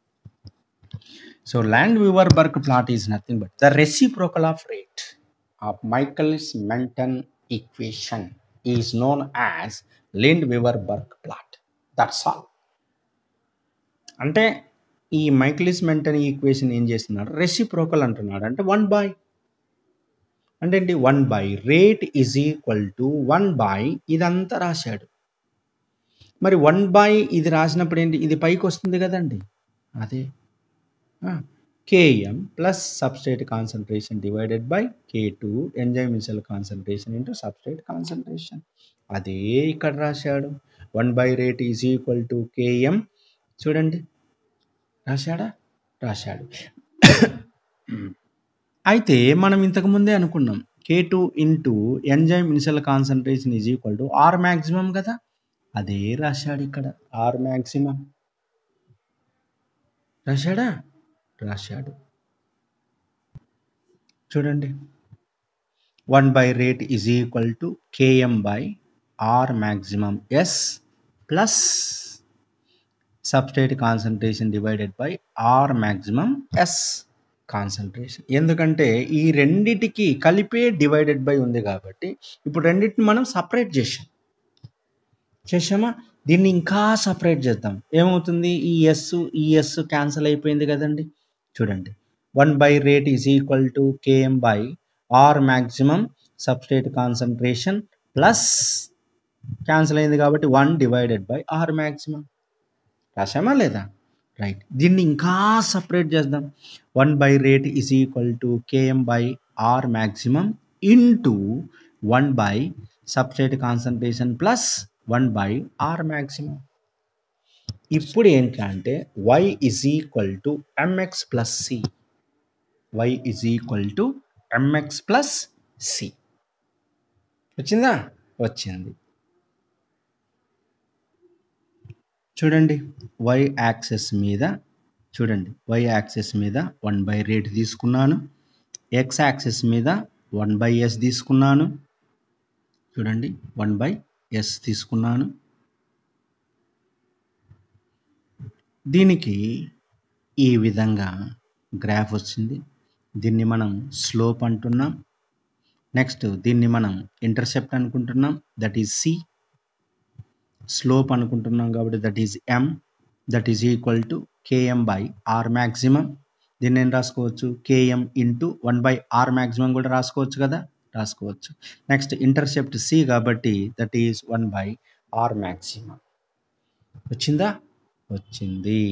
so Lineweaver Burk plot is nothing but the reciprocal of rate of Michaelis Menten equation is known as Lineweaver Burk plot that's all అంటే ఈ మైక్లిస్ Menten equation ఏం చేస్తున్నాడు reciprocal అంటున్నాడు అంటే one by అంటే ఏంటి one by rate is equal to one by ఇదంతా రాశాడు మరి వన్ బై ఇది రాసినప్పుడు ఏంటి ఇది పైకి వస్తుంది కదండి అదే KM plus substrate concentration divided by K two enzyme initial concentration into substrate concentration అదే ఇక్కడ రాశాడు one by rate is equal to KM చూడండి రాశాడా రాశాడు అయితే మనం ఇంతకు ముందే అనుకున్నాం K two into enzyme initial concentration is equal to R maximum కదా అదే రాశాడు ఇక్కడ ఆర్ మ్యాక్సిమం రాశాడా రాశాడు చూడండి one by rate is equal to KM by R maximum S plus substrate concentration divided by R maximum S concentration ఎందుకంటే ఈ రెండిటికి కలిపే డివైడెడ్ బై ఉంది కాబట్టి ఇప్పుడు రెండింటిని మనం సపరేట్ చేసాం చేసామా దీన్ని ఇంకా సపరేట్ చేద్దాం ఏమవుతుంది ఈ ఎస్ ఈ ఎస్ క్యాన్సిల్ అయిపోయింది కదండి చూడండి one by rate is equal to KM by R maximum substrate concentration plus cancel అయింది కాబట్టి one divided by R maximum రాసామా లేదా రైట్ దీన్ని ఇంకా సపరేట్ చేద్దాం one by rate is equal to KM by R maximum into one by substrate concentration plus one by R maximum ఇప్పుడు ఏంటంటే Y is equal to MX plus C Y is equal to MX plus C వచ్చిందా వచ్చింది చూడండి Y axis మీద చూడండి Y axis మీద one by rate తీసుకున్నాను X axis మీద వన్ బై ఎస్ తీసుకున్నాను చూడండి వన్ బై ఎస్ తీసుకున్నాను దీనికి ఈ విధంగా గ్రాఫ్ వచ్చింది దీన్ని మనం స్లోప్ అంటున్నాం నెక్స్ట్ దీన్ని మనం ఇంటర్సెప్ట్ అనుకుంటున్నాం దట్ ఈజ్ సి స్లోప్ అనుకుంటున్నాం కాబట్టి that is M that is equal to KM by R maximum దీన్ని ఏం రాసుకోవచ్చు KM into one by R maximum కూడా రాసుకోవచ్చు కదా రాసుకోవచ్చు నెక్స్ట్ ఇంటర్సెప్ట్ సి కాబట్టి that is one by R maximum వచ్చిందా వచ్చింది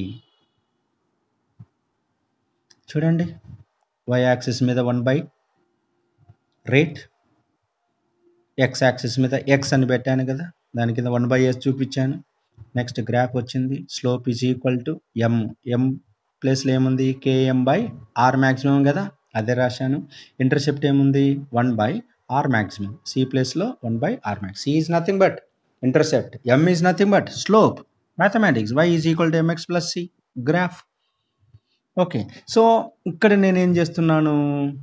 చూడండి వై యాక్సిస్ మీద one by rate X axis మీద ఎక్స్ అని పెట్టాను కదా దాని కింద వన్ బై ఎస్ చూపించాను నెక్స్ట్ గ్రాఫ్ వచ్చింది slope is equal to M M ప్లేస్లో ఏముంది కేఎం బై ఆర్ మ్యాక్సిమం కదా అదే రాశాను ఇంటర్సెప్ట్ ఏముంది one by R maximum C ప్లేస్లో one by R max C is nothing but intercept M is nothing but slope mathematics Y is equal to MX plus C graph okay so ఇక్కడ నేను ఏం చేస్తున్నాను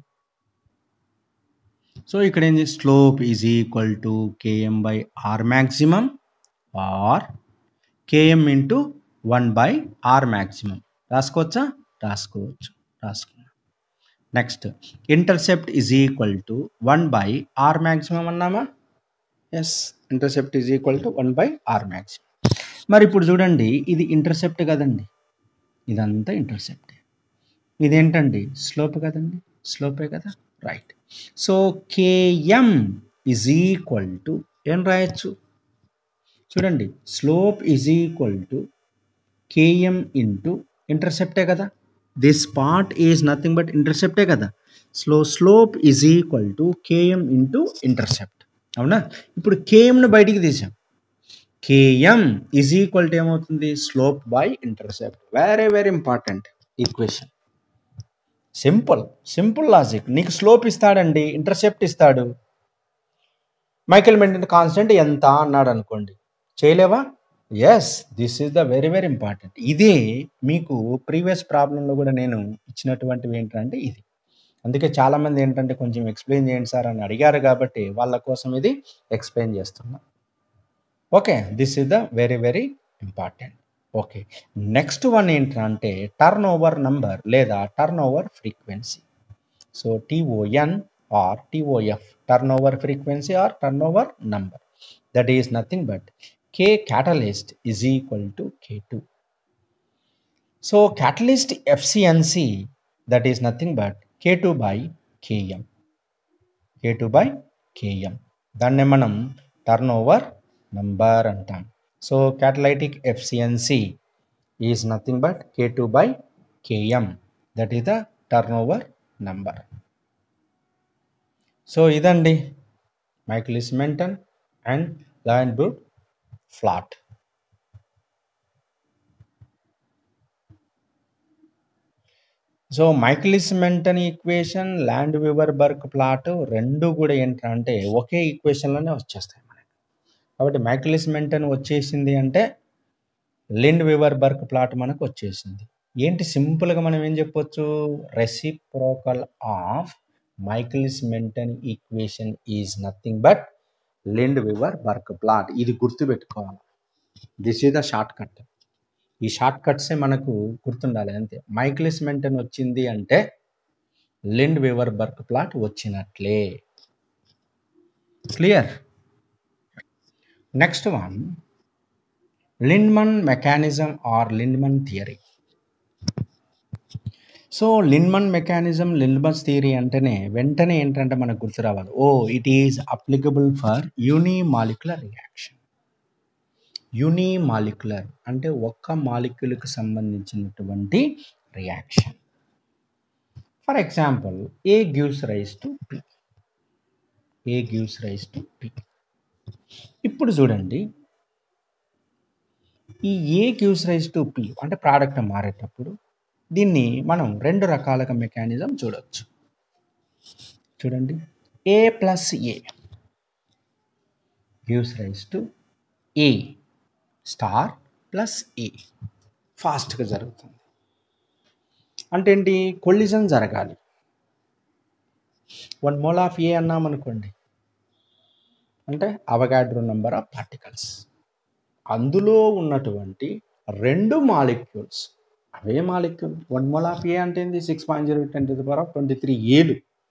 so ఇక్కడ ఏంది slope is equal to KM by R maximum or KM into one by R maximum రాసుకోవచ్చా రాసుకోవచ్చు రాసుకున్నాం next intercept is equal to one by R maximum అన్నామా yes intercept is equal to one by R maximum మరి ఇప్పుడు చూడండి ఇది intercept కదండి ఇదంతా intercept ఇదేంటండి స్లోప్ కదండి స్లోపే కదా right so KM is equal to ఏం రాయొచ్చు చూడండి slope is equal to KM into ఇంటర్సెప్టే కదా this part is nothing but ఇంటర్సెప్టే కదా slow slope is equal to KM into intercept అవునా ఇప్పుడు కేఎంను బయటికి తీసాం కేఎం ఈజ్ ఈక్వల్ టు ఏమవుతుంది slope by intercept very very important equation simple simple logic నీకు స్లోప్ ఇస్తాడండి ఇంటర్సెప్ట్ ఇస్తాడు మైకెల్ మెంటన్ కాన్స్టెంట్ ఎంత అన్నాడు అనుకోండి చేయలేవా yes this is the very very important ఇదే మీకు ప్రీవియస్ ప్రాబ్లంలో కూడా నేను ఇచ్చినటువంటివి ఏంటంటే ఇది అందుకే చాలామంది ఏంటంటే కొంచెం ఎక్స్ప్లెయిన్ చేయండి సార్ అని అడిగారు కాబట్టి వాళ్ళ కోసం ఇది ఎక్స్ప్లెయిన్ చేస్తున్నా okay this is the very very important okay next one ఏంటంటే టర్న్ ఓవర్ నంబర్ లేదా turnover frequency so TON or TOF turnover frequency or turnover number that is nothing but K catalyst is equal to K two so catalyst efficiency that is nothing but K two by KM K two by KM దాన్ని మనం turnover number అంటాం so catalytic efficiency is nothing but K two by KM that is the turnover number so ఇదండి Michaelis Menten and Lineweaver బుడ్ plot so Michaelis Menten equation Lineweaver Burk plot రెండు కూడా ఏంటంటే ఒకే ఈక్వేషన్లోనే వచ్చేస్తాయి మనకి కాబట్టి మైకిలిస్ Menten వచ్చేసింది అంటే లిండ్ వివర్ బర్క్ ప్లాట్ మనకు వచ్చేసింది ఏంటి సింపుల్గా మనం ఏం చెప్పొచ్చు reciprocal of Michaelis Menten equation is nothing but Lineweaver Burk plot ఇది గుర్తుపెట్టుకోవాలి this is the shortcut ఈ షార్ట్ కట్సే మనకు గుర్తుండాలి అంతే మైకిలిస్ మెంటన్ వచ్చింది అంటే లిండ్ వివర్ బర్క్ ప్లాట్ వచ్చినట్లే clear next one Lindemann mechanism or Lindemann theory so Lindemann mechanism Lindemann theory అంటేనే వెంటనే ఏంటంటే మనకు గుర్తు రావాలి oh it is applicable for unimolecular reaction unimolecular అంటే ఒక్క మాలిక్యుల్కి సంబంధించినటువంటి reaction for example A gives rise to P A gives rise to P ఇప్పుడు చూడండి ఈ A gives rise to P అంటే ప్రోడక్ట్ మారేటప్పుడు దీన్ని మనం రెండు రకాలుగా మెకానిజం చూడవచ్చు చూడండి A plus A gives rise to A star plus A ఫాస్ట్గా జరుగుతుంది అంటే ఏంటి కొల్లిజన్ జరగాలి వన్ మోల్ ఆఫ్ ఏ అన్నాం అనుకోండి అంటే అవగాడ్రో నెంబర్ ఆఫ్ పార్టికల్స్ అందులో ఉన్నటువంటి రెండు మాలిక్యూల్స్ అవే molecule one mole of A అంటే ఏంది six point zero ten to the power of twenty three ఏలు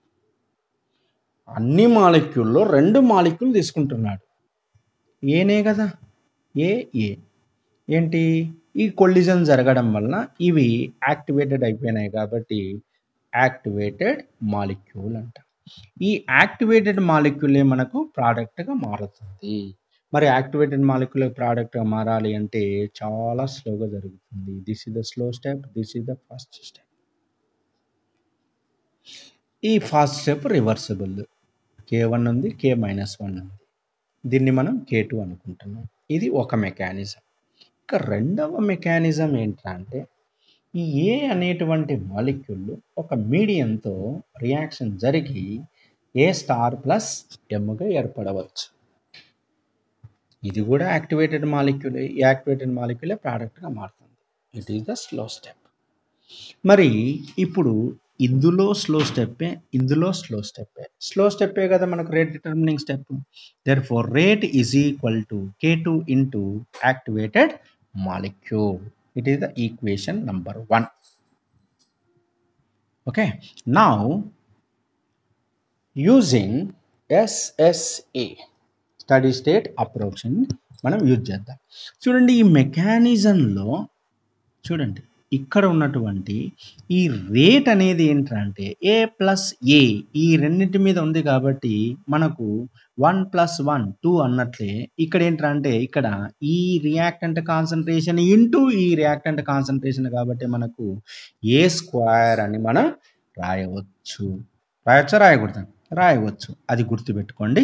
అన్ని మాలిక్యూల్లో రెండు మాలిక్యూల్ తీసుకుంటున్నాడు ఏనే కదా ఏ ఏ ఏంటి ఈ కొల్లిజన్ జరగడం వలన ఇవి యాక్టివేటెడ్ అయిపోయినాయి కాబట్టి యాక్టివేటెడ్ మాలిక్యూల్ అంట ఈ యాక్టివేటెడ్ మాలిక్యూలే మనకు ప్రోడక్ట్గా మారుతుంది మరి యాక్టివేటెడ్ మాలిక్యూల్ ప్రోడక్ట్గా మారాలి అంటే చాలా స్లోగా జరుగుతుంది this is the slow step this is the first step ఈ fast step reversible K one ఉంది కే మైనస్ వన్ ఉంది దీన్ని మనం కే టూ అనుకుంటున్నాం ఇది ఒక మెకానిజం ఇక రెండవ మెకానిజం ఏంటంటే ఈ ఏ అనేటువంటి మాలిక్యూల్ ఒక మీడియంతో రియాక్షన్ జరిగి ఏ స్టార్ ప్లస్ ఎమ్గా ఏర్పడవచ్చు ఇది కూడా యాక్టివేటెడ్ మాలిక్యూల్ ఈ యాక్టివేటెడ్ మాలిక్యూలే ప్రోడక్ట్గా మారుతుంది it is the slow step మరి ఇప్పుడు ఇందులో స్లో స్టెప్పే ఇందులో స్లో స్టెప్పే స్లో స్టెప్పే కదా మనకు rate determining step therefore rate is equal to K two into activated molecule it is the equation number 1 okay now using SSA steady state approximation మనం use చేద్దాం చూడండి ఈ మెకానిజంలో చూడండి ఇక్కడ ఉన్నటువంటి ఈ రేట్ అనేది ఏంటంటే ఏ ప్లస్ ఏ ఈ రెండింటి మీద ఉంది కాబట్టి మనకు వన్ ప్లస్ వన్ టూ అన్నట్లే ఇక్కడ ఏంటంటే ఇక్కడ ఈ రియాక్టెంట్ కాన్సన్ట్రేషన్ ఇంటూ ఈ రియాక్టెంట్ కాన్సన్ట్రేషన్ కాబట్టి మనకు ఏ స్క్వేర్ అని మనం రాయవచ్చు రాయొచ్చా రాయకూడదా రాయవచ్చు అది గుర్తుపెట్టుకోండి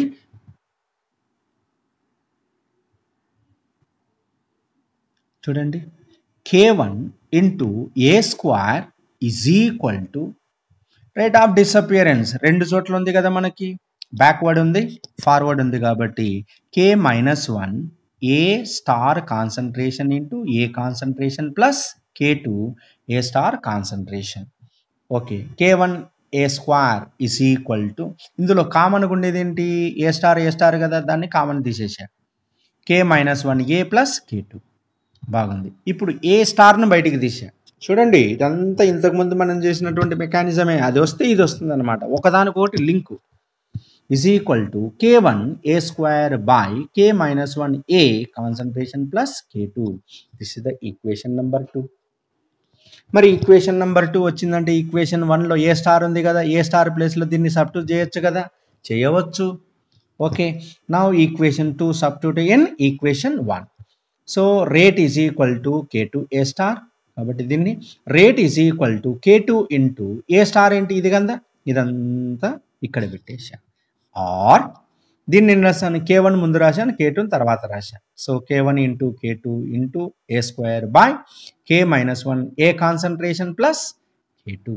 చూడండి K one into A square is equal to rate of disappearance రెండు చోట్ల ఉంది కదా మనకి బ్యాక్వర్డ్ ఉంది ఫార్వర్డ్ ఉంది కాబట్టి K minus one A star concentration into A concentration plus K two A star concentration okay K one A square is equal to ఇందులో కామన్గా ఉండేది ఏంటి ఏ స్టార్ ఏ స్టార్ కదా దాన్ని కామన్ తీసేసా K minus one A plus K two బాగుంది ఇప్పుడు ఏ స్టార్ను బయటికి తీసా చూడండి ఇదంతా ఇంతకుముందు మనం చేసినటువంటి మెకానిజమే అది వస్తే ఇది వస్తుంది అనమాట ఒకదానికొకటి link is equal to k1 a square by k minus 1 a concentration plus k2 this is the equation number 2 మరి ఈక్వేషన్ నెంబర్ టూ వచ్చిందంటే ఈక్వేషన్ వన్లో ఏ స్టార్ ఉంది కదా ఏ స్టార్ ప్లేస్లో దీన్ని సబ్స్టిట్యూట్ చేయొచ్చు కదా చేయవచ్చు ఓకే నా equation two substitute in equation one so rate is equal to K two A star కాబట్టి దీన్ని rate is equal to K two into A star ఏంటి ఇది కదా ఇదంతా ఇక్కడ పెట్టేసా ఆర్ దీన్ని నేను రాశాను కే వన్ ముందు రాశాను కే టూ తర్వాత రాశాను so K one into K two into A square by K minus one A concentration plus K two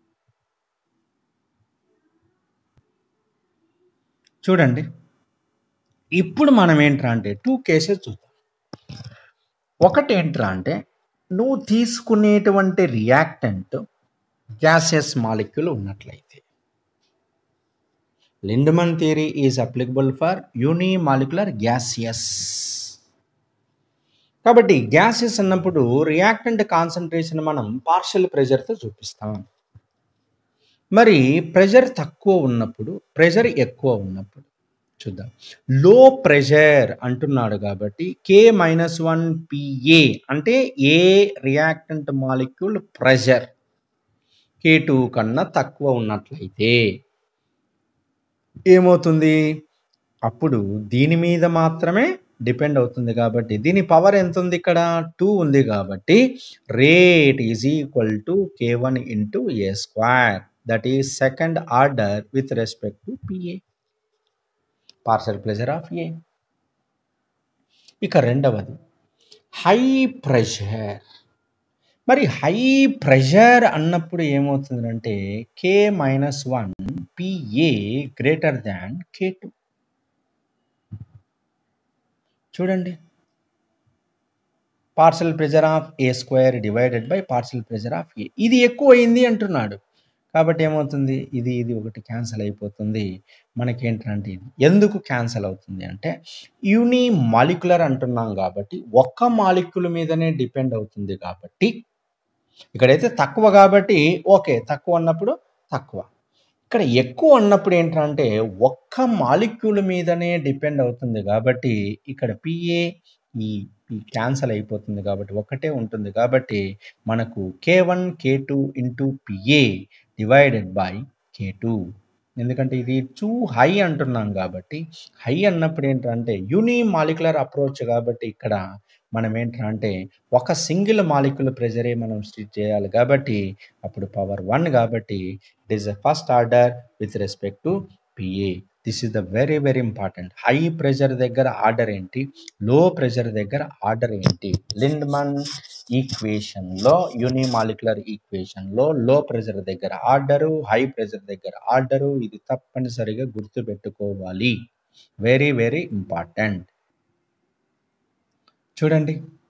చూడండి ఇప్పుడు మనం ఏంట్రా అంటే టూ కేసెస్ చూద్దాం ఒకటి ఏంట్రా అంటే నువ్వు తీసుకునేటువంటి రియాక్టెంట్ గ్యాసెస్ మాలిక్యూల్ ఉన్నట్లయితే Lindemann theory is applicable for unimolecular gaseous కాబట్టి గ్యాసెస్ అన్నప్పుడు రియాక్టెంట్ కాన్సన్ట్రేషన్ మనం పార్షియల్ ప్రెషర్తో చూపిస్తాం మరి ప్రెషర్ తక్కువ ఉన్నప్పుడు ప్రెషర్ ఎక్కువ ఉన్నప్పుడు చూద్దాం లో ప్రెషర్ అంటున్నాడు కాబట్టి కే మైనస్ వన్ పిఏ అంటే A reactant molecule pressure K two కన్నా తక్కువ ఉన్నట్లయితే ఏమవుతుంది అప్పుడు దీని మీద మాత్రమే డిపెండ్ అవుతుంది కాబట్టి దీని పవర్ ఎంత ఉంది ఇక్కడ టూ ఉంది కాబట్టి rate is equal to K one into A square that is second order with respect to PA partial pressure of A ఇక రెండవది హై ప్రెషర్ మరి హై ప్రెషర్ అన్నప్పుడు ఏమవుతుందంటే K minus one PA greater than K two చూడండి partial pressure of A square divided by partial pressure of A ఇది ఎక్కువ అయింది అంటున్నాడు కాబట్టి ఏమవుతుంది ఇది ఇది ఒకటి క్యాన్సిల్ అయిపోతుంది మనకేంటంటే ఇది ఎందుకు క్యాన్సిల్ అవుతుంది అంటే యూని మాలిక్యులర్ అంటున్నాం కాబట్టి ఒక్క మాలిక్యుల్ మీదనే డిపెండ్ అవుతుంది కాబట్టి ఇక్కడైతే తక్కువ కాబట్టి ఓకే తక్కువ అన్నప్పుడు తక్కువ ఇక్కడ ఎక్కువ అన్నప్పుడు ఏంటంటే ఒక్క మాలిక్యూల్ మీదనే డిపెండ్ అవుతుంది కాబట్టి ఇక్కడ పిఏ ఈ క్యాన్సల్ అయిపోతుంది కాబట్టి ఒకటే ఉంటుంది కాబట్టి మనకు K one K two into PA divided by K two ఎందుకంటే ఇది టూ హై అంటున్నాం కాబట్టి హై అన్నప్పుడు ఏంటంటే యూని మాలిక్యులర్ అప్రోచ్ కాబట్టి ఇక్కడ మనం ఏంటంటే ఒక సింగిల్ మాలిక్యుల్ ప్రెజరే మనం స్టిచ్ చేయాలి కాబట్టి అప్పుడు పవర్ వన్ కాబట్టి it is the first order with respect to PA this is the very very important high pressure దగ్గర ఆర్డర్ ఏంటి లో ప్రెషర్ దగ్గర ఆర్డర్ ఏంటి లిండ్మన్ ఈక్వేషన్లో యూనిమాలిక్యులర్ ఈక్వేషన్లో లో ప్రెషర్ దగ్గర ఆర్డరు హై ప్రెషర్ దగ్గర ఆర్డరు ఇది తప్పనిసరిగా గుర్తుపెట్టుకోవాలి వెరీ వెరీ ఇంపార్టెంట్ చూడండి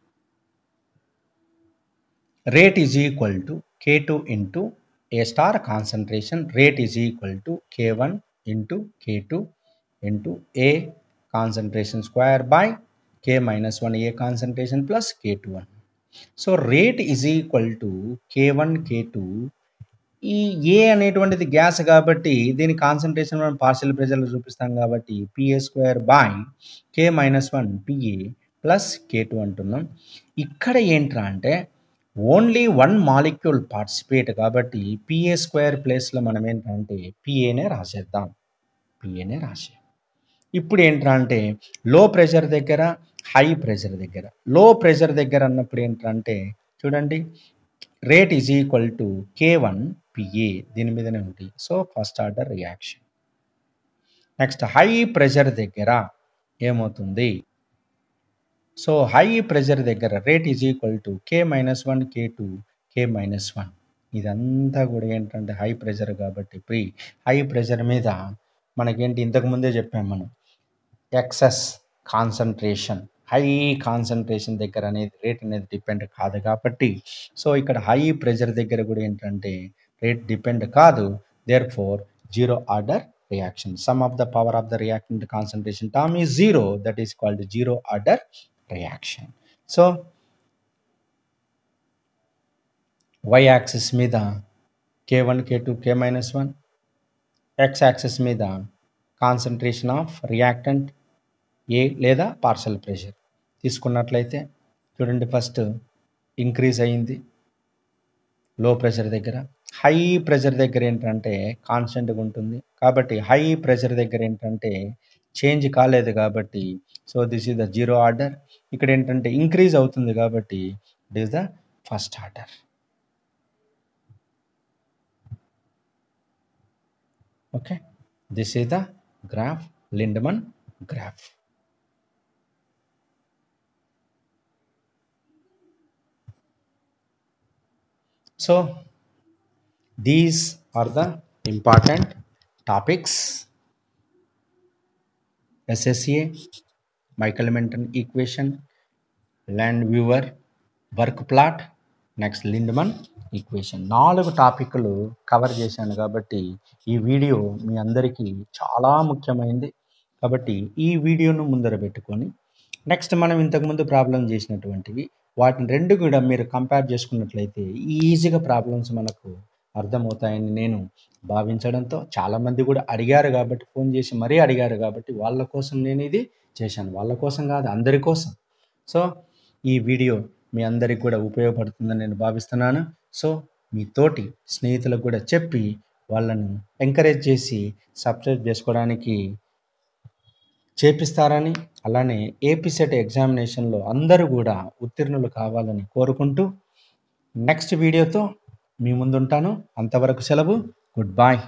rate is equal to K two into A star concentration rate is equal to K one into K two into A concentration square by K minus one A concentration plus K two one so rate is equal to K one K two ఈ A అనేటువంటిది gas కాబట్టి దీని concentration మనం partial ప్రెజర్లో చూపిస్తాం కాబట్టి PA square by K minus one PA plus K two అంటున్నాం ఇక్కడ ఏంట్రా అంటే ఓన్లీ వన్ మాలిక్యూల్ పార్టిసిపేట్ కాబట్టి పిఏ స్క్వేర్ ప్లేస్లో మనం ఏంటంటే పిఏనే రాసేద్దాం పిఏనే రాసే ఇప్పుడు ఏంట్రా అంటే లో ప్రెషర్ దగ్గర హై ప్రెషర్ దగ్గర లో ప్రెషర్ దగ్గర అన్నప్పుడు ఏంటంటే చూడండి rate is equal to K one PA దీని మీదనే ఉంటుంది so first order reaction next high pressure దగ్గర ఏమవుతుంది సో హై ప్రెషర్ దగ్గర rate is equal to K minus one K two K minus one ఇదంతా కూడా ఏంటంటే హై ప్రెషర్ కాబట్టి ప్రీ హై ప్రెషర్ మీద మనకేంటి ఇంతకుముందే చెప్పాం మనం ఎక్సెస్ కాన్సన్ట్రేషన్ హై కాన్సన్ట్రేషన్ దగ్గర అనేది రేట్ అనేది డిపెండ్ కాదు కాబట్టి సో ఇక్కడ హై ప్రెషర్ దగ్గర కూడా ఏంటంటే రేట్ డిపెండ్ కాదు therefore zero order reaction. Sum of the power of the reactant concentration term is zero. That is called zero order reaction. So, y axis మీద k1 k2 k minus 1 x axis మీద concentration of reactant A లేదా partial pressure తీసుకున్నట్లయితే చూడండి first increase అయ్యింది లో pressure దగ్గర high pressure దగ్గర ఏంటంటే కాన్స్టెంట్గా ఉంటుంది కాబట్టి హై ప్రెషర్ దగ్గర ఏంటంటే చేంజ్ కాలేదు కాబట్టి so this is the zero order ఇక్కడ ఏంటంటే ఇంక్రీజ్ అవుతుంది కాబట్టి it is the first order okay this is the graph Lindemann graph so these are the important topics SSA Michaelis Menten equation Lineweaver Burk plot next Lindemann equation నాలుగు టాపిక్లు cover చేశాను కాబట్టి ఈ video మీ అందరికీ చాలా ముఖ్యమైనది కాబట్టి ఈ వీడియోను ముందర పెట్టుకొని నెక్స్ట్ మనం ఇంతకుముందు ప్రాబ్లం చేసినటువంటివి వాటిని రెండు కూడా మీరు కంపేర్ చేసుకున్నట్లయితే ఈజీగా ప్రాబ్లమ్స్ మనకు అర్థమవుతాయని నేను భావించడంతో చాలామంది కూడా అడిగారు కాబట్టి ఫోన్ చేసి మరీ అడిగారు కాబట్టి వాళ్ళ కోసం నేను ఇది చేశాను వాళ్ళ కోసం కాదు అందరి కోసం సో ఈ వీడియో మీ అందరికి కూడా ఉపయోగపడుతుందని నేను భావిస్తున్నాను సో మీ తోటి స్నేహితులకు కూడా చెప్పి వాళ్ళను ఎంకరేజ్ చేసి సబ్స్క్రైబ్ చేసుకోవడానికి చేపిస్తారని అలానే ఏపీ సెట్ ఎగ్జామినేషన్లో అందరూ కూడా ఉత్తీర్ణులు కావాలని కోరుకుంటూ నెక్స్ట్ వీడియోతో మీ ముందుంటాను అంతవరకు సెలవు గుడ్ బాయ్